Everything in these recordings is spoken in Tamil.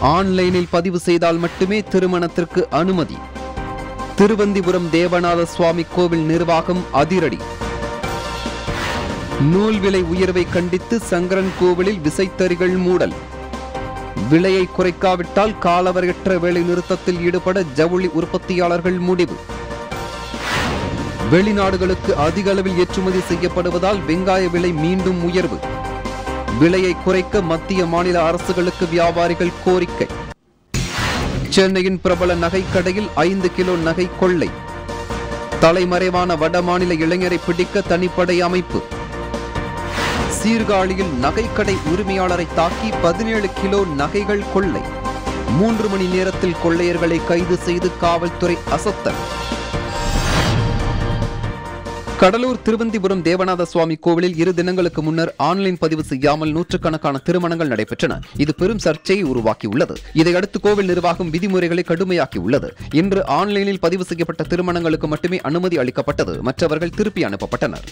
ஆன்லைனில் பதிவு செய்தால் மட்டுமே திருமணத்திற்கு அனுமதி திருவந்திபுரம் தேவநாத சுவாமி கோவில் நிர்வாகம் அதிரடி நூல் விலை உயர்வை கண்டித்து சங்கரன் கோவிலில் விசைத்தறிகள் மூடல் விலையை குறைக்காவிட்டால் காலவரையற்ற வேலை நிறுத்தத்தில் ஈடுபட ஜவுளி உற்பத்தியாளர்கள் முடிவு வெளிநாடுகளுக்கு அதிக அளவில் ஏற்றுமதி செய்யப்படுவதால் வெங்காய விலை மீண்டும் உயர்வு விலையை குறைக்க மத்திய மாநில அரசுகளுக்கு வியாபாரிகள் கோரிக்கை சென்னையின் பிரபல நகைக்கடையில் ஐந்து கிலோ நகை கொள்ளை தலைமறைவான வடமாநில இளைஞரை பிடிக்க தனிப்படை அமைப்பு சீர்காழியில் நகைக்கடை உரிமையாளரை தாக்கி பதினேழு கிலோ நகைகள் கொள்ளை மூன்று மணி நேரத்தில் கொள்ளையர்களை கைது செய்து காவல்துறை அசத்தல் கடலூர் திருவந்திபுரம் தேவநாத சுவாமி கோவிலில் இரு தினங்களுக்கு முன்னர் ஆன்லைன் பதிவு செய்யாமல் நூற்றுக்கணக்கான திருமணங்கள் நடைபெற்றன இது பெரும் சர்ச்சையை உருவாக்கியுள்ளது இதையடுத்து கோவில் நிர்வாகம் விதிமுறைகளை கடுமையாக்கியுள்ளது இன்று ஆன்லைனில் பதிவு செய்யப்பட்ட திருமணங்களுக்கு மட்டுமே அனுமதி அளிக்கப்பட்டது மற்றவர்கள் திருப்பி அனுப்பப்பட்டனர்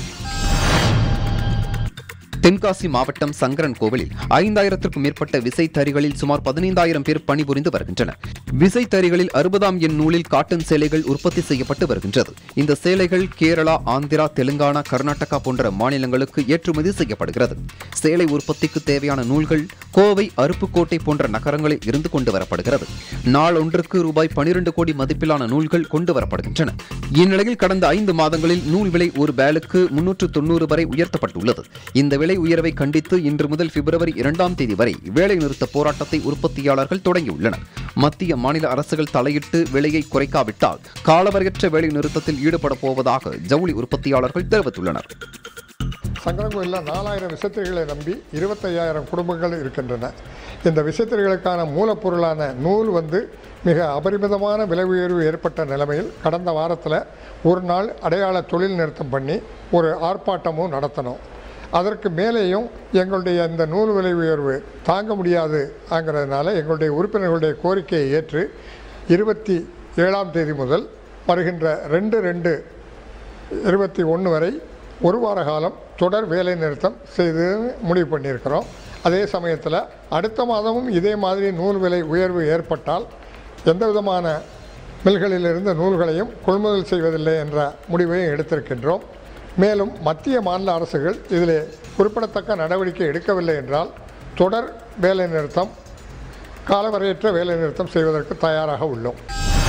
தென்காசி மாவட்டம் சங்கரன் கோவிலில் ஐந்தாயிரத்திற்கும் மேற்பட்ட விசைத்தறிகளில் சுமார் பதினைந்தாயிரம் பேர் பணிபுரிந்து வருகின்றனர் விசைத்தறிகளில் அறுபதாம் எண் நூலில் காட்டன் சேலைகள் உற்பத்தி செய்யப்பட்டு வருகின்றது இந்த சேலைகள் கேரளா ஆந்திரா தெலுங்கானா கர்நாடகா போன்ற மாநிலங்களுக்கு ஏற்றுமதி செய்யப்படுகிறது சேலை உற்பத்திக்கு தேவையான நூல்கள் கோவை அருப்புக்கோட்டை போன்ற நகரங்களில் இருந்து கொண்டு வரப்படுகிறது நாள் ஒன்றுக்கு ரூபாய் பனிரெண்டு கோடி மதிப்பிலான நூல்கள் கொண்டு வரப்படுகின்றன இந்நிலையில் கடந்த ஐந்து மாதங்களில் நூல் விலை ஒரு பேலுக்கு முன்னூற்று தொண்ணூறு வரை உயர்த்தப்பட்டுள்ளது இந்த விலை உயர்வை கண்டித்து இன்று முதல் பிப்ரவரி இரண்டாம் தேதி வரை வேலை நிறுத்த போராட்டத்தை உற்பத்தியாளர்கள் தொடங்கியுள்ளனர் மத்திய மாநில அரசுகள் தலையிட்டு விலையை குறைக்காவிட்டால் காலவரையற்ற வேலை நிறுத்தத்தில் ஈடுபட போவதாக ஜவுளி உற்பத்தியாளர்கள் தெரிவித்துள்ளனர் சங்கரங்கோயிலில் நாலாயிரம் விசைத்தறிகளை நம்பி இருபத்தையாயிரம் குடும்பங்கள் இருக்கின்றன இந்த விசைத்தறிகளுக்கான மூலப்பொருளான நூல் வந்து மிக அபரிமிதமான விலை உயர்வு ஏற்பட்ட நிலைமையில் கடந்த வாரத்தில் ஒரு நாள் அடையாள தொழில் நிறுத்தம் பண்ணி ஒரு ஆர்ப்பாட்டமும் நடத்தினோம் அதற்கு மேலேயும் எங்களுடைய இந்த நூல் விலை உயர்வு தாங்க முடியாது ஆங்கிறதுனால எங்களுடைய உறுப்பினர்களுடைய கோரிக்கையை ஏற்று இருபத்தி ஏழாம் தேதி முதல் வருகின்ற ரெண்டு ரெண்டு இருபத்தி ஒன்று வரை ஒரு வார காலம் தொடர் வேலை நிறுத்தம் செய்து முடிவு பண்ணியிருக்கிறோம் அதே சமயத்தில் அடுத்த மாதமும் இதே மாதிரி நூல் விலை உயர்வு ஏற்பட்டால் எந்த விதமான மில்களிலிருந்து நூல்களையும் கொள்முதல் செய்வதில்லை என்ற முடிவையும் எடுத்திருக்கின்றோம் மேலும் மத்திய மாநில அரசுகள் இதில் குறிப்பிடத்தக்க நடவடிக்கை எடுக்கவில்லை என்றால் தொடர் வேலை நிறுத்தம் காலவரையற்ற வேலை நிறுத்தம் செய்வதற்கு தயாராக உள்ளோம்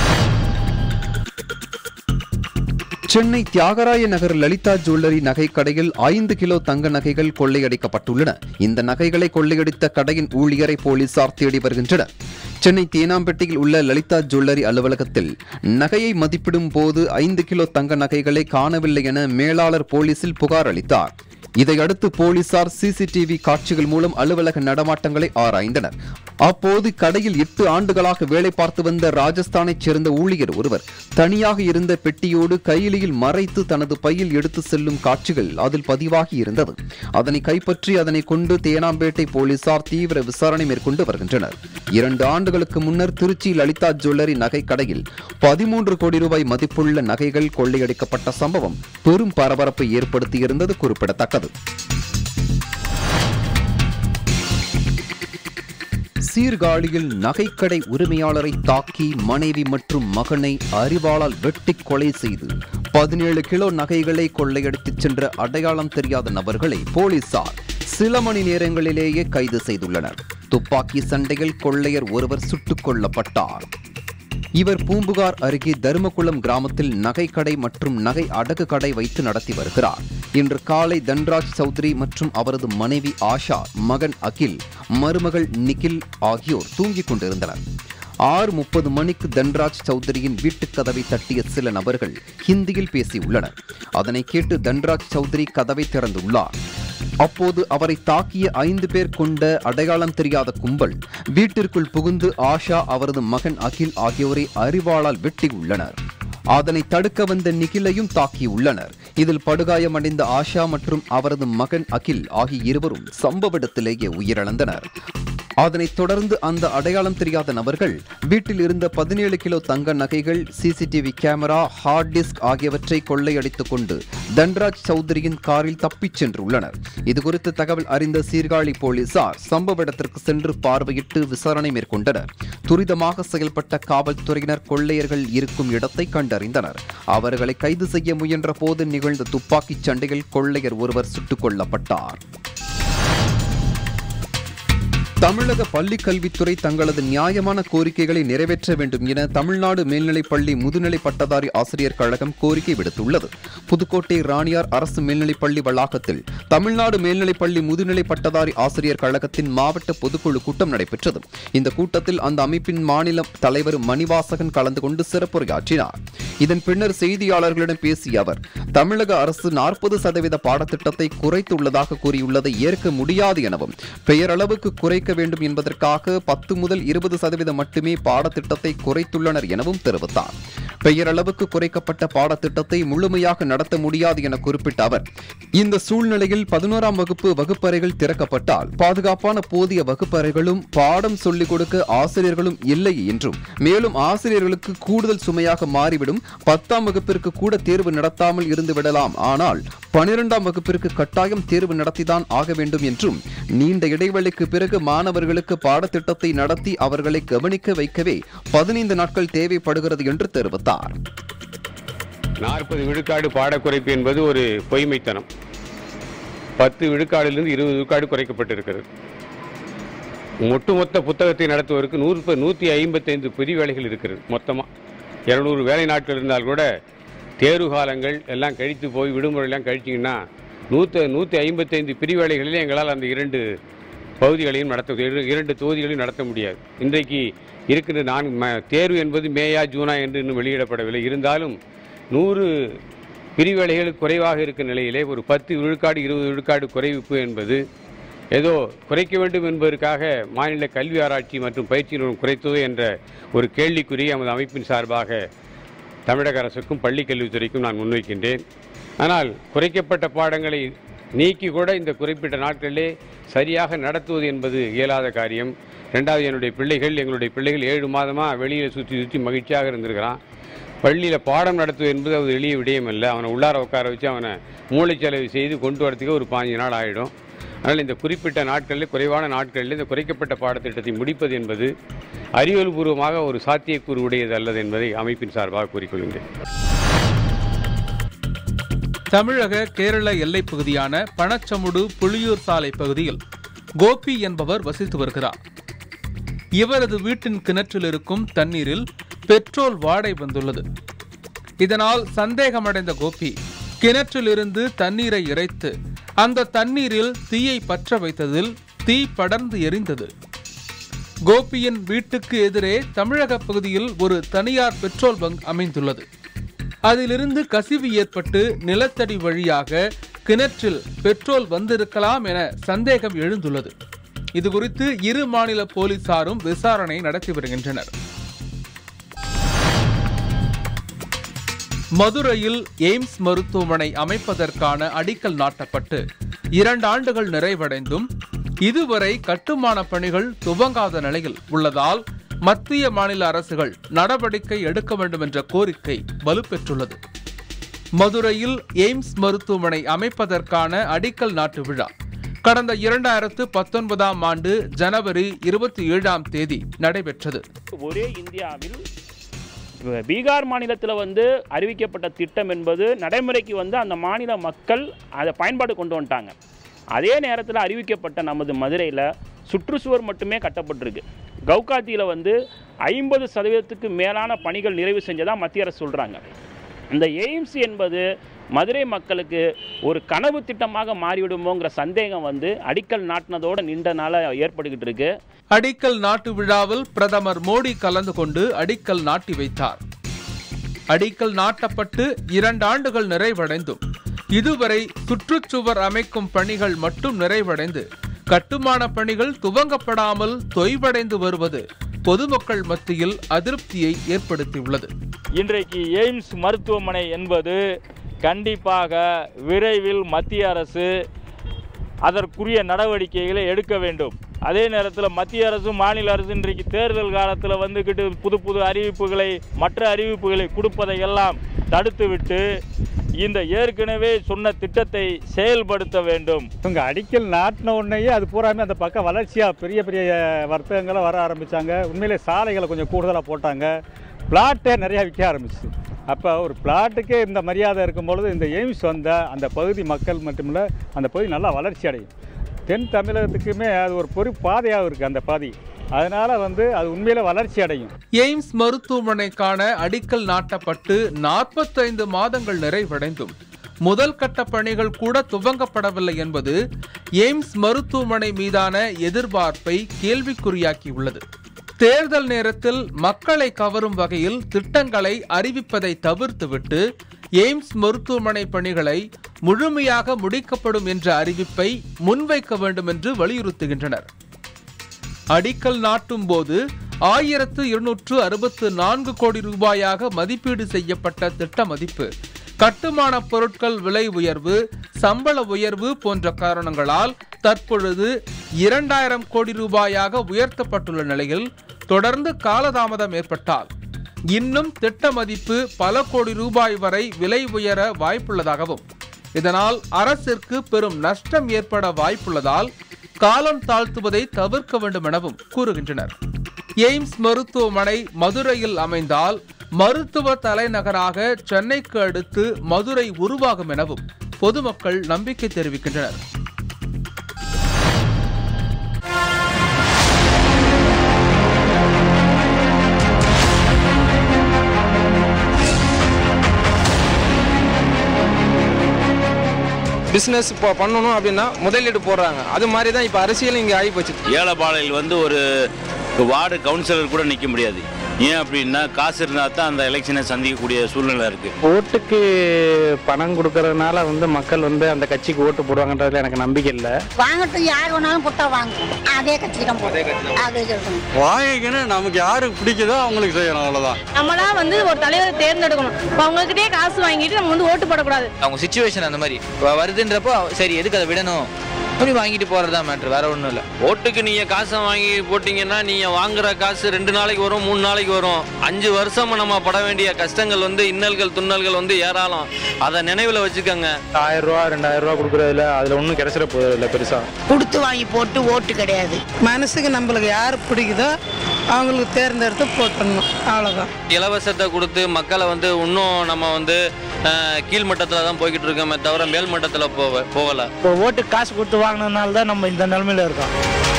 சென்னை தியாகராய நகர் லலிதா ஜுவல்லரி நகைக்கடையில் ஐந்து கிலோ தங்க நகைகள் கொள்ளையடிக்கப்பட்டுள்ளன இந்த நகைகளை கொள்ளையடித்த கடையின் ஊழியரை போலீசார் தேடி வருகின்றனர் சென்னை தேனாம்பேட்டையில் உள்ள லலிதா ஜுவல்லரி அலுவலகத்தில் நகையை மதிப்பிடும் போது ஐந்து கிலோ தங்க நகைகளை காணவில்லை என மேலாளர் போலீசில் புகார் அளித்தார் இதையடுத்து போலீசார் சிசிடிவி காட்சிகள் மூலம் அலுவலக நடமாட்டங்களை ஆராய்ந்தனர் அப்போது கடையில் எட்டு ஆண்டுகளாக வேலை பார்த்து வந்த ராஜஸ்தானைச் சேர்ந்த ஊழியர் ஒருவர் தனியாக இருந்த பெட்டியோடு கையிலியில் மறைத்து தனது பையில் எடுத்து செல்லும் காட்சிகள் அதில் பதிவாகி இருந்தது அதனை கைப்பற்றி அதனை கொண்டு தேனாம்பேட்டை போலீசார் தீவிர விசாரணை மேற்கொண்டு வருகின்றனர் இரண்டு ஆண்டுகளுக்கு முன்னர் திருச்சி லலிதா ஜுவல்லரி நகை கடையில் பதிமூன்று கோடி ரூபாய் மதிப்புள்ள நகைகள் கொள்ளையடிக்கப்பட்ட சம்பவம் பெரும் பரபரப்பை ஏற்படுத்தியிருந்தது குறிப்பிடத்தக்கது சீர்காழியில் நகைக்கடை உரிமையாளரை தாக்கி மனைவி மற்றும் மகனை அறிவாளால் வெட்டி கொலை செய்து பதினேழு கிலோ நகைகளை கொள்ளையடித்துச் சென்ற அடையாளம் தெரியாத நபர்களை போலீசார் சில மணி நேரங்களிலேயே கைது செய்துள்ளனர் துப்பாக்கி சண்டையில் கொள்ளையர் ஒருவர் சுட்டுக் கொல்லப்பட்டார் இவர் பூம்புகார் அருகே தருமகுளம் கிராமத்தில் நகைக்கடை மற்றும் நகை அடகு கடை வைத்து நடத்தி வருகிறார் இன்று காலை தன்ராஜ் சௌத்ரி மற்றும் அவரது மனைவி ஆஷா மகன் அகில் மருமகள் நிகில் ஆகியோர் தூங்கிக் கொண்டிருந்தனர் ஆறு முப்பது மணிக்கு தன்ராஜ் சௌத்ரியின் வீட்டுக் கதவை தட்டிய சில நபர்கள் ஹிந்தியில் பேசியுள்ளனர் அதனை கேட்டு தன்ராஜ் சௌத்ரி கதவை திறந்துள்ளார் அப்போது அவரை தாக்கிய ஐந்து பேர் கொண்ட அடையாளம் தெரியாத கும்பல் வீட்டிற்குள் புகுந்து ஆஷா அவரது மகன் அகில் ஆகியோரை அறிவாளால் வெட்டியுள்ளனர் அதனை தடுக்க வந்த நிகிலையும் தாக்கியுள்ளனர் இதில் படுகாயமடைந்த ஆஷா மற்றும் அவரது மகன் அகில் ஆகிய இருவரும் சம்பவ இடத்திலேயே உயிரிழந்தனர் அதனைத் தொடர்ந்து அந்த அடையாளம் தெரியாத நபர்கள் வீட்டில் இருந்த பதினேழு கிலோ தங்க நகைகள் சிசிடிவி கேமரா ஹார்ட் டிஸ்க் ஆகியவற்றை கொள்ளையடித்துக் கொண்டு தன்ராஜ் சௌத்ரியின் காரில் தப்பிச் சென்றுள்ளனர் இதுகுறித்து தகவல் அறிந்த சீர்காழி போலீசார் சம்பவ இடத்திற்கு சென்று பார்வையிட்டு விசாரணை மேற்கொண்டனர் துரிதமாக செயல்பட்ட காவல்துறையினர் கொள்ளையர்கள் இருக்கும் இடத்தை கண்டறிந்தனர் அவர்களை கைது செய்ய முயன்ற போது நிகழ்ந்த துப்பாக்கிச் சண்டையில் கொள்ளையர் ஒருவர் சுட்டுக் கொல்லப்பட்டார் தமிழக பள்ளிக் கல்வித்துறை தங்களது நியாயமான கோரிக்கைகளை நிறைவேற்ற வேண்டும் என தமிழ்நாடு மேல்நிலைப்பள்ளி முதுநிலை பட்டதாரி ஆசிரியர் கழகம் கோரிக்கை விடுத்துள்ளது புதுக்கோட்டை ராணியார் அரசு மேல்நிலைப்பள்ளி வளாகத்தில் தமிழ்நாடு மேல்நிலைப்பள்ளி முதுநிலை பட்டதாரி ஆசிரியர் கழகத்தின் மாவட்ட பொதுக்குழு கூட்டம் நடைபெற்றது இந்த கூட்டத்தில் அந்த அமைப்பின் மாநில தலைவர் மணிவாசகன் கலந்து கொண்டு சிறப்புரையாற்றினார் இதன் பின்னர் செய்தியாளர்களிடம் பேசிய அவர் தமிழக அரசு நாற்பது சதவீத பாடத்திட்டத்தை குறைத்துள்ளதாக கூறியுள்ளதை ஏற்க முடியாது எனவும் பெயரளவுக்கு குறைக்க வேண்டும் என்பதற்காக பத்து முதல் இருபது சதவீதம் மட்டுமே பாடத்திட்டத்தை குறைத்துள்ளனர் எனவும் தெரிவித்தார் பெயரளவுக்கு குறைக்கப்பட்ட பாடத்திட்டத்தை முழுமையாக நடத்த முடியாது என குறிப்பிட்ட அவர் இந்த சூழ்நிலையில் பதினோராம் வகுப்பு வகுப்பறைகள் திறக்கப்பட்டால் பாதுகாப்பான போதிய வகுப்பறைகளும் பாடம் சொல்லிக் கொடுக்க ஆசிரியர்களும் இல்லை என்றும் மேலும் ஆசிரியர்களுக்கு கூடுதல் சுமையாக மாறிவிடும் பத்தாம் வகுப்பிற்கு கூட தேர்வு நடத்தாமல் இருந்து விடலாம் ஆனால் பனிரெண்டாம் வகுப்பிற்கு கட்டாயம் தேர்வு நடத்திதான் ஆக வேண்டும் என்றும் நீண்ட இடைவெளிக்கு பிறகு மாணவர்களுக்கு பாடத்திட்டத்தை நடத்தி அவர்களை கவனிக்க வைக்கவே பதினைந்து நாட்கள் தேவைப்படுகிறது என்று தெரிவித்தார் நாற்பது விழுக்காடு பாடக்குறைப்பு என்பது ஒரு பொய்மைத்தனம் பத்து விழுக்காடிலிருந்து இருபது விழுக்காடு குறைக்கப்பட்டிருக்கிறது ஒட்டுமொத்த புத்தகத்தை நடத்துவதற்கு நூறு நூற்றி ஐம்பத்தைந்து பிரிவேலைகள் இருக்கிறது மொத்தமாக இரநூறு வேலை நாட்கள் இருந்தால் கூட தேர்வு காலங்கள் எல்லாம் கழித்து போய் விடுமுறையெல்லாம் கழிச்சிங்கன்னா நூற்று நூற்றி ஐம்பத்தைந்து பிரிவேலைகளிலே எங்களால் அந்த இரண்டு பகுதிகளையும் நடத்த இரு- இரண்டு தொகுதிகளையும் நடத்த முடியாது இன்றைக்கு இருக்கின்ற நான் ம- தேர்வு என்பது மேயா ஜூனா என்று இன்னும் வெளியிடப்படவில்லை இருந்தாலும் நூறு பிரிவேலைகள் குறைவாக இருக்கும் நிலையிலே ஒரு பத்து விழுக்காடு இருபது விழுக்காடு குறைவிப்பு என்பது ஏதோ குறைக்க வேண்டும் என்பதற்காக மாநில கல்வி ஆராய்ச்சி மற்றும் பயிற்சி நிறுவனம் குறைத்தது என்ற ஒரு கேள்விக்குறி எமது அமைப்பின் சார்பாக தமிழக அரசுக்கும் பள்ளி கல்வித்துறைக்கும் நான் முன்வைக்கின்றேன் ஆனால் குறைக்கப்பட்ட பாடங்களை நீக்கி கூட இந்த குறிப்பிட்ட நாட்களிலே சரியாக நடத்துவது என்பது இயலாத காரியம் ரெண்டாவது என்னுடைய பிள்ளைகள் எங்களுடைய பிள்ளைகள் ஏழு மாதமாக வெளியில் சுற்றி சுற்றி மகிழ்ச்சியாக இருந்திருக்கிறான் பள்ளியில் பாடம் நடத்துவது என்பது அது எளிய விடயம் இல்லை அவனை உள்ளார உட்கார வச்சு அவனை மூளைச்சலவை செய்து கொண்டு வரதுக்கு ஒரு பாஞ்சு நாள் ஆகிடும் அதனால் இந்த குறிப்பிட்ட நாட்களில் குறைவான நாட்களில் இந்த குறைக்கப்பட்ட பாடத்திட்டத்தை முடிப்பது என்பது அறிவியல் பூர்வமாக ஒரு சாத்தியக்கூறு உடையது அல்லது என்பதை அமைப்பின் சார்பாக கூறிக்கொள்கின்றேன் தமிழக கேரள எல்லைப் பகுதியான பணச்சமுடு புளியூர் சாலை பகுதியில் கோபி என்பவர் வசித்து வருகிறார் இவரது வீட்டின் கிணற்றில் இருக்கும் தண்ணீரில் பெட்ரோல் வாடை வந்துள்ளது இதனால் சந்தேகமடைந்த கோபி கிணற்றிலிருந்து தண்ணீரை இறைத்து அந்த தண்ணீரில் தீயை பற்ற வைத்ததில் தீ படர்ந்து எரிந்தது கோபியின் வீட்டுக்கு எதிரே தமிழக பகுதியில் ஒரு தனியார் பெட்ரோல் பங்க் அமைந்துள்ளது அதிலிருந்து கசிவு ஏற்பட்டு நிலத்தடி வழியாக கிணற்றில் பெட்ரோல் வந்திருக்கலாம் என சந்தேகம் எழுந்துள்ளது இதுகுறித்து இரு மாநில போலீசாரும் விசாரணை நடத்தி வருகின்றனர் மதுரையில் எய்ம்ஸ் மருத்துவமனை அமைப்பதற்கான அடிக்கல் நாட்டப்பட்டு இரண்டு ஆண்டுகள் நிறைவடைந்தும் இதுவரை கட்டுமான பணிகள் துவங்காத நிலையில் உள்ளதால் மத்திய மாநில அரசுகள் நடவடிக்கை எடுக்க வேண்டும் என்ற கோரிக்கை வலுப்பெற்றுள்ளது மதுரையில் எய்ம்ஸ் மருத்துவமனை அமைப்பதற்கான அடிக்கல் நாட்டு விழா கடந்த இரண்டாயிரத்து பத்தொன்பதாம் ஆண்டு ஜனவரி இருபத்தி ஏழாம் தேதி நடைபெற்றது ஒரே இந்தியாவில் இப்ப பீகார் மாநிலத்தில் வந்து அறிவிக்கப்பட்ட திட்டம் என்பது நடைமுறைக்கு வந்து அந்த மாநில மக்கள் அதை பயன்பாடு கொண்டு வந்துட்டாங்க அதே நேரத்தில் அறிவிக்கப்பட்ட நமது மதுரையில் சுற்றுச்சுவர் மட்டுமே கட்டப்பட்டிருக்கு கவுகாத்தியில் வந்து ஐம்பது சதவீதத்துக்கு மேலான பணிகள் நிறைவு செஞ்சதாக மத்திய அரசு சொல்கிறாங்க இந்த எய்ம்ஸ் என்பது மதுரை மக்களுக்கு ஒரு கனவு திட்டமாக மாறிவிடுமோங்கிற சந்தேகம் வந்து அடிக்கல் நாட்டினதோடு நின்றனால ஏற்பட்டுக்கிட்டு இருக்கு அடிக்கல் நாட்டு விழாவில் பிரதமர் மோடி கலந்து கொண்டு அடிக்கல் நாட்டி வைத்தார் அடிக்கல் நாட்டப்பட்டு இரண்டு ஆண்டுகள் நிறைவடைந்தும் இதுவரை சுற்றுச்சுவர் அமைக்கும் பணிகள் மட்டும் நிறைவடைந்து கட்டுமான பணிகள் துவங்கப்படாமல் தொய்வடைந்து வருவது பொதுமக்கள் மத்தியில் அதிருப்தியை ஏற்படுத்தியுள்ளது இன்றைக்கு எய்ம்ஸ் மருத்துவமனை என்பது கண்டிப்பாக விரைவில் மத்திய அரசு அதற்குரிய நடவடிக்கைகளை எடுக்க வேண்டும் அதே நேரத்தில் மத்திய அரசும் மாநில அரசு இன்றைக்கு தேர்தல் காலத்தில் வந்துக்கிட்டு புது புது அறிவிப்புகளை மற்ற அறிவிப்புகளை கொடுப்பதை எல்லாம் தடுத்துவிட்டு இந்த ஏற்கனவே சொன்ன திட்டத்தை செயல்படுத்த வேண்டும் இவங்க அடிக்கல் நாட்டின உடனேயே அது பூராமே அந்த பக்கம் வளர்ச்சியாக பெரிய பெரிய வர்த்தகங்களை வர ஆரம்பித்தாங்க உண்மையிலே சாலைகளை கொஞ்சம் கூடுதலாக போட்டாங்க பிளாட்டே நிறையா விற்க ஆரம்பிச்சு அப்போ ஒரு பிளாட்டுக்கே இந்த மரியாதை இருக்கும் பொழுது இந்த எய்ம்ஸ் வந்த அந்த பகுதி மக்கள் மட்டுமில்ல அந்த பகுதி நல்லா வளர்ச்சி அடையும் தென் தமிழகத்துக்குமே அது ஒரு பொறி பாதையாக இருக்குது அந்த பாதை அதனால் வந்து அது உண்மையிலே வளர்ச்சி அடையும் எய்ம்ஸ் மருத்துவமனைக்கான அடிக்கல் நாட்டப்பட்டு நாற்பத்தைந்து மாதங்கள் நிறைவடைந்தும் முதல் கட்ட பணிகள் கூட துவங்கப்படவில்லை என்பது எய்ம்ஸ் மருத்துவமனை மீதான எதிர்பார்ப்பை கேள்விக்குறியாக்கியுள்ளது தேர்தல் நேரத்தில் மக்களை கவரும் வகையில் திட்டங்களை அறிவிப்பதை தவிர்த்துவிட்டு எய்ம்ஸ் மருத்துவமனை பணிகளை முழுமையாக முடிக்கப்படும் என்ற அறிவிப்பை முன்வைக்க வேண்டும் என்று வலியுறுத்துகின்றனர் அடிக்கல் நாட்டும் போது ஆயிரத்து இருநூற்று அறுபத்து நான்கு கோடி ரூபாயாக மதிப்பீடு செய்யப்பட்ட திட்ட மதிப்பு கட்டுமான பொருட்கள் விலை உயர்வு சம்பள உயர்வு போன்ற காரணங்களால் தற்பொழுது இரண்டாயிரம் கோடி ரூபாயாக உயர்த்தப்பட்டுள்ள நிலையில் தொடர்ந்து காலதாமதம் ஏற்பட்டால் இன்னும் திட்ட மதிப்பு பல கோடி ரூபாய் வரை விலை உயர வாய்ப்புள்ளதாகவும் இதனால் அரசிற்கு பெரும் நஷ்டம் ஏற்பட வாய்ப்புள்ளதால் காலம் தாழ்த்துவதை தவிர்க்க வேண்டும் எனவும் கூறுகின்றனர் எய்ம்ஸ் மருத்துவமனை மதுரையில் அமைந்தால் மருத்துவ தலைநகராக சென்னைக்கு அடுத்து மதுரை உருவாகும் எனவும் பொதுமக்கள் நம்பிக்கை தெரிவிக்கின்றனர் பிஸ்னஸ் இப்போ பண்ணணும் அப்படின்னா முதலீடு போடுறாங்க அது மாதிரி தான் இப்போ அரசியல் இங்கே ஆகி போச்சு ஏலப்பாளையில் வந்து ஒரு வார்டு கவுன்சிலர் கூட நிற்க முடியாது ஏன் அப்படின்னா காசு இருந்தால் தான் அந்த எலெக்ஷனை சந்திக்கக்கூடிய சூழ்நிலை இருக்குது ஓட்டுக்கு பணம் கொடுக்கறதுனால வந்து மக்கள் வந்து அந்த கட்சிக்கு ஓட்டு போடுவாங்கன்றதுல எனக்கு நம்பிக்கை இல்லை வாங்கட்டும் யார் வேணாலும் கொடுத்தா வாங்க அதே கட்சிக்கு தான் போடுவோம் அது சொல்லணும் வாங்கிக்கணும் நமக்கு யாருக்கு பிடிக்குதோ அவங்களுக்கு செய்யணும் அவ்வளோதான் நம்மளா வந்து ஒரு தலைவரை தேர்ந்தெடுக்கணும் இப்போ அவங்ககிட்டயே காசு வாங்கிட்டு நம்ம வந்து ஓட்டு போடக்கூடாது அவங்க சுச்சுவேஷன் அந்த மாதிரி வ- வருதுன்றப்போ சரி எதுக்கு அதை விடணும் அப்படி வாங்கிட்டு போறதா மேட்ரு வேற ஒன்றும் இல்லை ஓட்டுக்கு நீங்க காசை வாங்கி போட்டீங்கன்னா நீங்க வாங்குற காசு ரெண்டு நாளைக்கு வரும் மூணு நாளைக்கு வரும் அஞ்சு வருஷம் நம்ம பட வேண்டிய கஷ்டங்கள் வந்து இன்னல்கள் துன்னல்கள் வந்து ஏராளம் அதை நினைவுல வச்சுக்கோங்க ஆயிரம் ரூபா ரெண்டாயிரம் ரூபா கொடுக்குறதுல அதில் ஒன்றும் கிடைச்சிட போகுது இல்லை பெருசாக கொடுத்து வாங்கி போட்டு ஓட்டு கிடையாது மனசுக்கு நம்மளுக்கு யார் பிடிக்குதோ அவங்களுக்கு தேர்ந்தெடுத்து போட்டுடணும் அவ்வளோதான் இலவசத்தை கொடுத்து மக்களை வந்து இன்னும் நம்ம வந்து அஹ், கீழ்மட்டத்துல தான் போய்கிட்டு இருக்கோமே தவிர மேல் மட்டத்துல போக போகல இப்போ ஓட்டுக்கு காசு கொடுத்து வாங்கினதுனால தான் நம்ம இந்த நிலமையில இருக்கோம்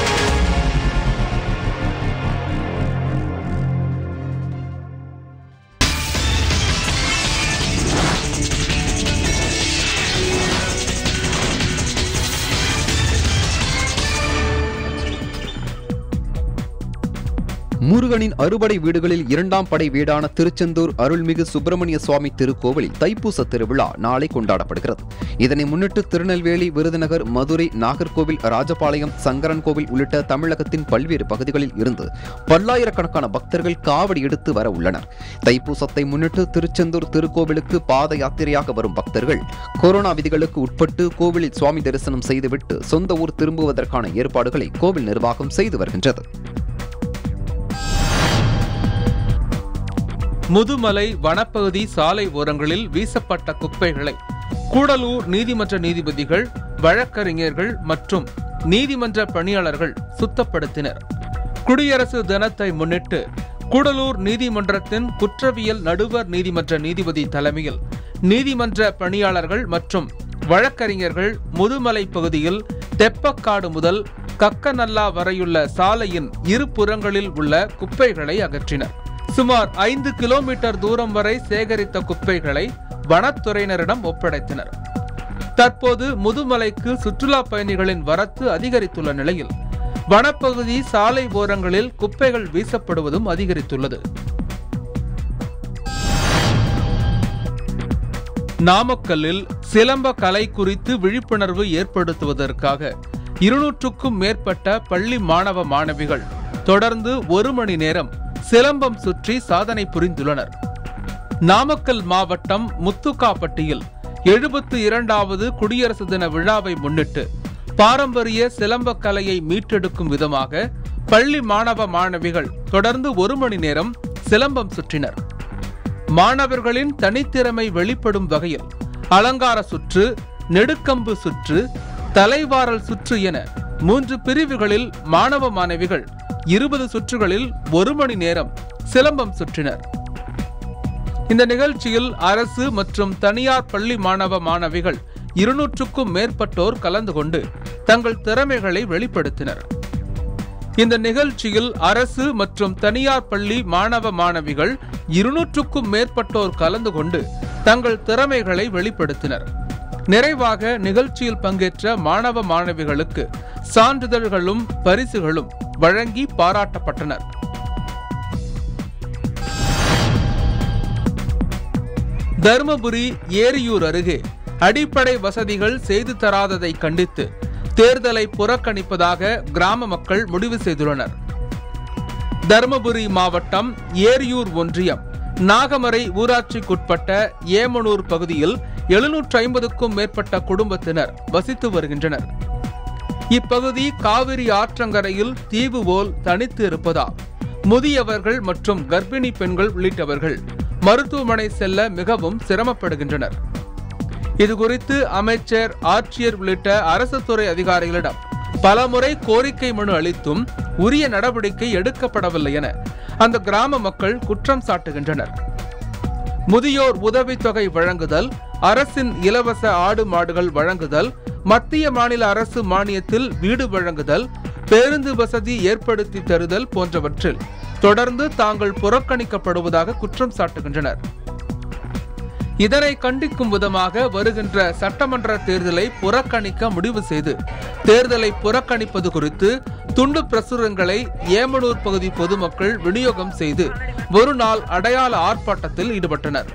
முருகனின் அறுபடை வீடுகளில் இரண்டாம் படை வீடான திருச்செந்தூர் அருள்மிகு சுப்பிரமணிய சுவாமி திருக்கோவிலில் தைப்பூச திருவிழா நாளை கொண்டாடப்படுகிறது இதனை முன்னிட்டு திருநெல்வேலி விருதுநகர் மதுரை நாகர்கோவில் ராஜபாளையம் சங்கரன்கோவில் உள்ளிட்ட தமிழகத்தின் பல்வேறு பகுதிகளில் இருந்து பல்லாயிரக்கணக்கான பக்தர்கள் காவடி எடுத்து வர உள்ளனர் தைப்பூசத்தை முன்னிட்டு திருச்செந்தூர் திருக்கோவிலுக்கு பாத யாத்திரையாக வரும் பக்தர்கள் கொரோனா விதிகளுக்கு உட்பட்டு கோவிலில் சுவாமி தரிசனம் செய்துவிட்டு சொந்த ஊர் திரும்புவதற்கான ஏற்பாடுகளை கோவில் நிர்வாகம் செய்து வருகின்றது முதுமலை வனப்பகுதி சாலை ஓரங்களில் வீசப்பட்ட குப்பைகளை கூடலூர் நீதிமன்ற நீதிபதிகள் வழக்கறிஞர்கள் மற்றும் நீதிமன்ற பணியாளர்கள் சுத்தப்படுத்தினர் குடியரசு தினத்தை முன்னிட்டு கூடலூர் நீதிமன்றத்தின் குற்றவியல் நடுவர் நீதிமன்ற நீதிபதி தலைமையில் நீதிமன்ற பணியாளர்கள் மற்றும் வழக்கறிஞர்கள் முதுமலை பகுதியில் தெப்பக்காடு முதல் கக்கநல்லா வரையுள்ள சாலையின் இரு புறங்களில் உள்ள குப்பைகளை அகற்றினர் சுமார் ஐந்து கிலோமீட்டர் தூரம் வரை சேகரித்த குப்பைகளை வனத்துறையினரிடம் ஒப்படைத்தனர் தற்போது முதுமலைக்கு சுற்றுலா பயணிகளின் வரத்து அதிகரித்துள்ள நிலையில் வனப்பகுதி சாலை ஓரங்களில் குப்பைகள் வீசப்படுவதும் அதிகரித்துள்ளது நாமக்கல்லில் சிலம்ப கலை குறித்து விழிப்புணர்வு ஏற்படுத்துவதற்காக இருநூற்றுக்கும் மேற்பட்ட பள்ளி மாணவ மாணவிகள் தொடர்ந்து ஒரு மணி நேரம் சிலம்பம் சுற்றி சாதனை புரிந்துள்ளனர் நாமக்கல் மாவட்டம் முத்துக்காப்பட்டியில் எழுபத்து இரண்டாவது குடியரசு தின விழாவை முன்னிட்டு பாரம்பரிய சிலம்பக் கலையை மீட்டெடுக்கும் விதமாக பள்ளி மாணவ மாணவிகள் தொடர்ந்து ஒரு மணி நேரம் சிலம்பம் சுற்றினர் மாணவர்களின் தனித்திறமை வெளிப்படும் வகையில் அலங்கார சுற்று நெடுக்கம்பு சுற்று தலைவாரல் சுற்று என மூன்று பிரிவுகளில் மாணவ மாணவிகள் இருபது சுற்றுகளில் ஒரு மணி நேரம் சிலம்பம் சுற்றினர் இந்த நிகழ்ச்சியில் அரசு மற்றும் தனியார் பள்ளி மாணவ மாணவிகள் இருநூற்றுக்கும் மேற்பட்டோர் கலந்து கொண்டு தங்கள் திறமைகளை வெளிப்படுத்தினர் இந்த நிகழ்ச்சியில் அரசு மற்றும் தனியார் பள்ளி மாணவ மாணவிகள் இருநூற்றுக்கும் மேற்பட்டோர் கலந்து கொண்டு தங்கள் திறமைகளை வெளிப்படுத்தினர் நிறைவாக நிகழ்ச்சியில் பங்கேற்ற மாணவ மாணவிகளுக்கு சான்றிதழ்களும் பரிசுகளும் வழங்கி பாராட்டப்பட்டனர் தருமபுரி ஏரியூர் அருகே அடிப்படை வசதிகள் செய்து தராததை கண்டித்து தேர்தலை புறக்கணிப்பதாக கிராம மக்கள் முடிவு செய்துள்ளனர் தருமபுரி மாவட்டம் ஏரியூர் ஒன்றியம் நாகமரை ஊராட்சிக்குட்பட்ட ஏமனூர் பகுதியில் எழுநூற்று ஐம்பதுக்கும் மேற்பட்ட குடும்பத்தினர் வசித்து வருகின்றனர் இப்பகுதி காவிரி ஆற்றங்கரையில் தீவு போல் தனித்து இருப்பதால் முதியவர்கள் மற்றும் கர்ப்பிணி பெண்கள் உள்ளிட்டவர்கள் மருத்துவமனை செல்ல மிகவும் சிரமப்படுகின்றனர் இதுகுறித்து அமைச்சர் ஆட்சியர் உள்ளிட்ட அரசு துறை அதிகாரிகளிடம் பலமுறை கோரிக்கை மனு அளித்தும் உரிய நடவடிக்கை எடுக்கப்படவில்லை என அந்த கிராம மக்கள் குற்றம் சாட்டுகின்றனர் முதியோர் உதவித்தொகை வழங்குதல் அரசின் இலவச ஆடு மாடுகள் வழங்குதல் மத்திய மாநில அரசு மானியத்தில் வீடு வழங்குதல் பேருந்து வசதி ஏற்படுத்தி தருதல் போன்றவற்றில் தொடர்ந்து தாங்கள் புறக்கணிக்கப்படுவதாக குற்றம் சாட்டுகின்றனர் இதனை கண்டிக்கும் விதமாக வருகின்ற சட்டமன்ற தேர்தலை புறக்கணிக்க முடிவு செய்து தேர்தலை புறக்கணிப்பது குறித்து துண்டு பிரசுரங்களை ஏமனூர் பகுதி பொதுமக்கள் விநியோகம் செய்து ஒரு நாள் அடையாள ஆர்ப்பாட்டத்தில் ஈடுபட்டனர்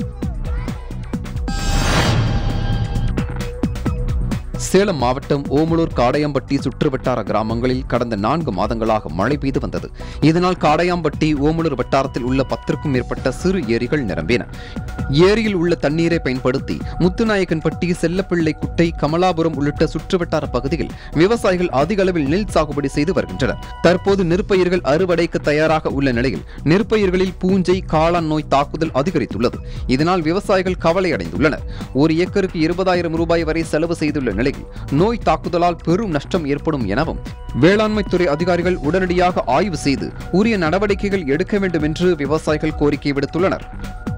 சேலம் மாவட்டம் ஓமலூர் காடையாம்பட்டி சுற்றுவட்டார கிராமங்களில் கடந்த நான்கு மாதங்களாக மழை பெய்து வந்தது இதனால் காடையாம்பட்டி ஓமலூர் வட்டாரத்தில் உள்ள பத்திற்கும் மேற்பட்ட சிறு ஏரிகள் நிரம்பின ஏரியில் உள்ள தண்ணீரை பயன்படுத்தி முத்துநாயக்கன்பட்டி செல்லப்பிள்ளை குட்டை கமலாபுரம் உள்ளிட்ட சுற்றுவட்டார பகுதியில் விவசாயிகள் அதிக அளவில் நெல் சாகுபடி செய்து வருகின்றனர் தற்போது நெற்பயிர்கள் அறுவடைக்கு தயாராக உள்ள நிலையில் நெற்பயிர்களில் பூஞ்சை காளான் நோய் தாக்குதல் அதிகரித்துள்ளது இதனால் விவசாயிகள் கவலை அடைந்துள்ளனர் ஒரு ஏக்கருக்கு இருபதாயிரம் ரூபாய் வரை செலவு செய்துள்ள நிலையில் நோய் தாக்குதலால் பெரும் நஷ்டம் ஏற்படும் எனவும் வேளாண்மைத்துறை அதிகாரிகள் உடனடியாக ஆய்வு செய்து உரிய நடவடிக்கைகள் எடுக்க வேண்டும் என்று விவசாயிகள் கோரிக்கை விடுத்துள்ளனர்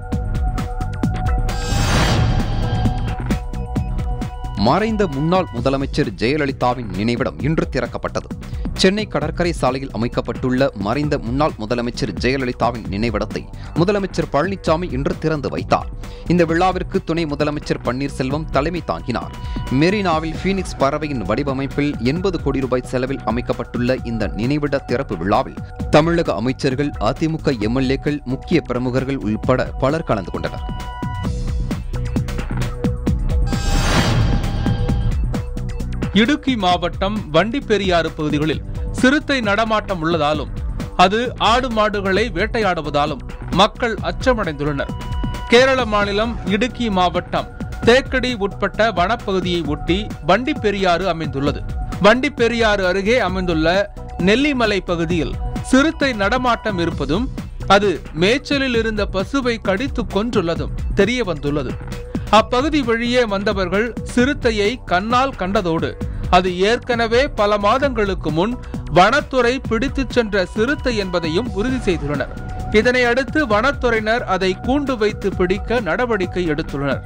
மறைந்த முன்னாள் முதலமைச்சர் ஜெயலலிதாவின் நினைவிடம் இன்று திறக்கப்பட்டது சென்னை கடற்கரை சாலையில் அமைக்கப்பட்டுள்ள மறைந்த முன்னாள் முதலமைச்சர் ஜெயலலிதாவின் நினைவிடத்தை முதலமைச்சர் பழனிசாமி இன்று திறந்து வைத்தார் இந்த விழாவிற்கு துணை முதலமைச்சர் பன்னீர்செல்வம் தலைமை தாங்கினார் மெரினாவில் ஃபீனிக்ஸ் பறவையின் வடிவமைப்பில் எண்பது கோடி ரூபாய் செலவில் அமைக்கப்பட்டுள்ள இந்த நினைவிட திறப்பு விழாவில் தமிழக அமைச்சர்கள் அதிமுக எம்எல்ஏக்கள் முக்கிய பிரமுகர்கள் உள்பட பலர் கலந்து கொண்டனர் இடுக்கி மாவட்டம் வண்டிப்பெரியாறு பகுதிகளில் சிறுத்தை நடமாட்டம் உள்ளதாலும் அது ஆடு மாடுகளை வேட்டையாடுவதாலும் மக்கள் அச்சமடைந்துள்ளனர் கேரள மாநிலம் இடுக்கி மாவட்டம் தேக்கடி உட்பட்ட வனப்பகுதியை ஒட்டி வண்டிப்பெரியாறு அமைந்துள்ளது வண்டிப்பெரியாறு அருகே அமைந்துள்ள நெல்லிமலை பகுதியில் சிறுத்தை நடமாட்டம் இருப்பதும் அது மேய்ச்சலில் இருந்த பசுவை கடித்து கொன்றுள்ளதும் தெரிய வந்துள்ளது அப்பகுதி வழியே வந்தவர்கள் சிறுத்தையை கண்ணால் கண்டதோடு அது ஏற்கனவே பல மாதங்களுக்கு முன் வனத்துறை பிடித்துச் சென்ற சிறுத்தை என்பதையும் உறுதி செய்துள்ளனர் இதனை அடுத்து வனத்துறையினர் அதை கூண்டு வைத்து பிடிக்க நடவடிக்கை எடுத்துள்ளனர்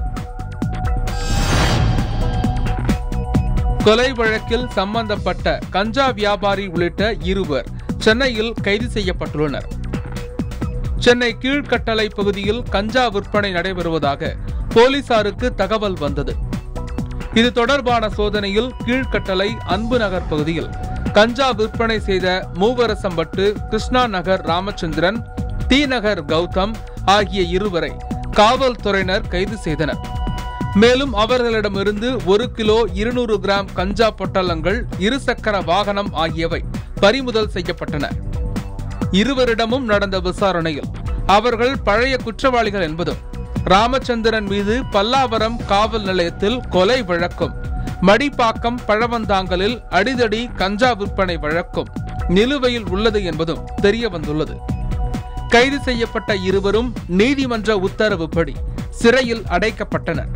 கொலை வழக்கில் சம்பந்தப்பட்ட கஞ்சா வியாபாரி உள்ளிட்ட இருவர் சென்னையில் கைது செய்யப்பட்டுள்ளனர் சென்னை கீழ்கட்டளை பகுதியில் கஞ்சா விற்பனை நடைபெறுவதாக போலீசாருக்கு தகவல் வந்தது இது தொடர்பான சோதனையில் கீழ்கட்டளை அன்பு நகர் பகுதியில் கஞ்சா விற்பனை செய்த மூவரசம்பட்டு கிருஷ்ணா நகர் ராமச்சந்திரன் டி நகர் கௌதம் ஆகிய இருவரை காவல்துறையினர் கைது செய்தனர் மேலும் அவர்களிடமிருந்து ஒரு கிலோ இருநூறு கிராம் கஞ்சா பொட்டலங்கள் இருசக்கர வாகனம் ஆகியவை பறிமுதல் செய்யப்பட்டன இருவரிடமும் நடந்த விசாரணையில் அவர்கள் பழைய குற்றவாளிகள் என்பதும் ராமச்சந்திரன் மீது பல்லாவரம் காவல் நிலையத்தில் கொலை வழக்கும் மடிப்பாக்கம் பழவந்தாங்கலில் அடிதடி கஞ்சா விற்பனை வழக்கும் நிலுவையில் உள்ளது என்பதும் தெரிய வந்துள்ளது கைது செய்யப்பட்ட இருவரும் நீதிமன்ற உத்தரவுப்படி சிறையில் அடைக்கப்பட்டனர்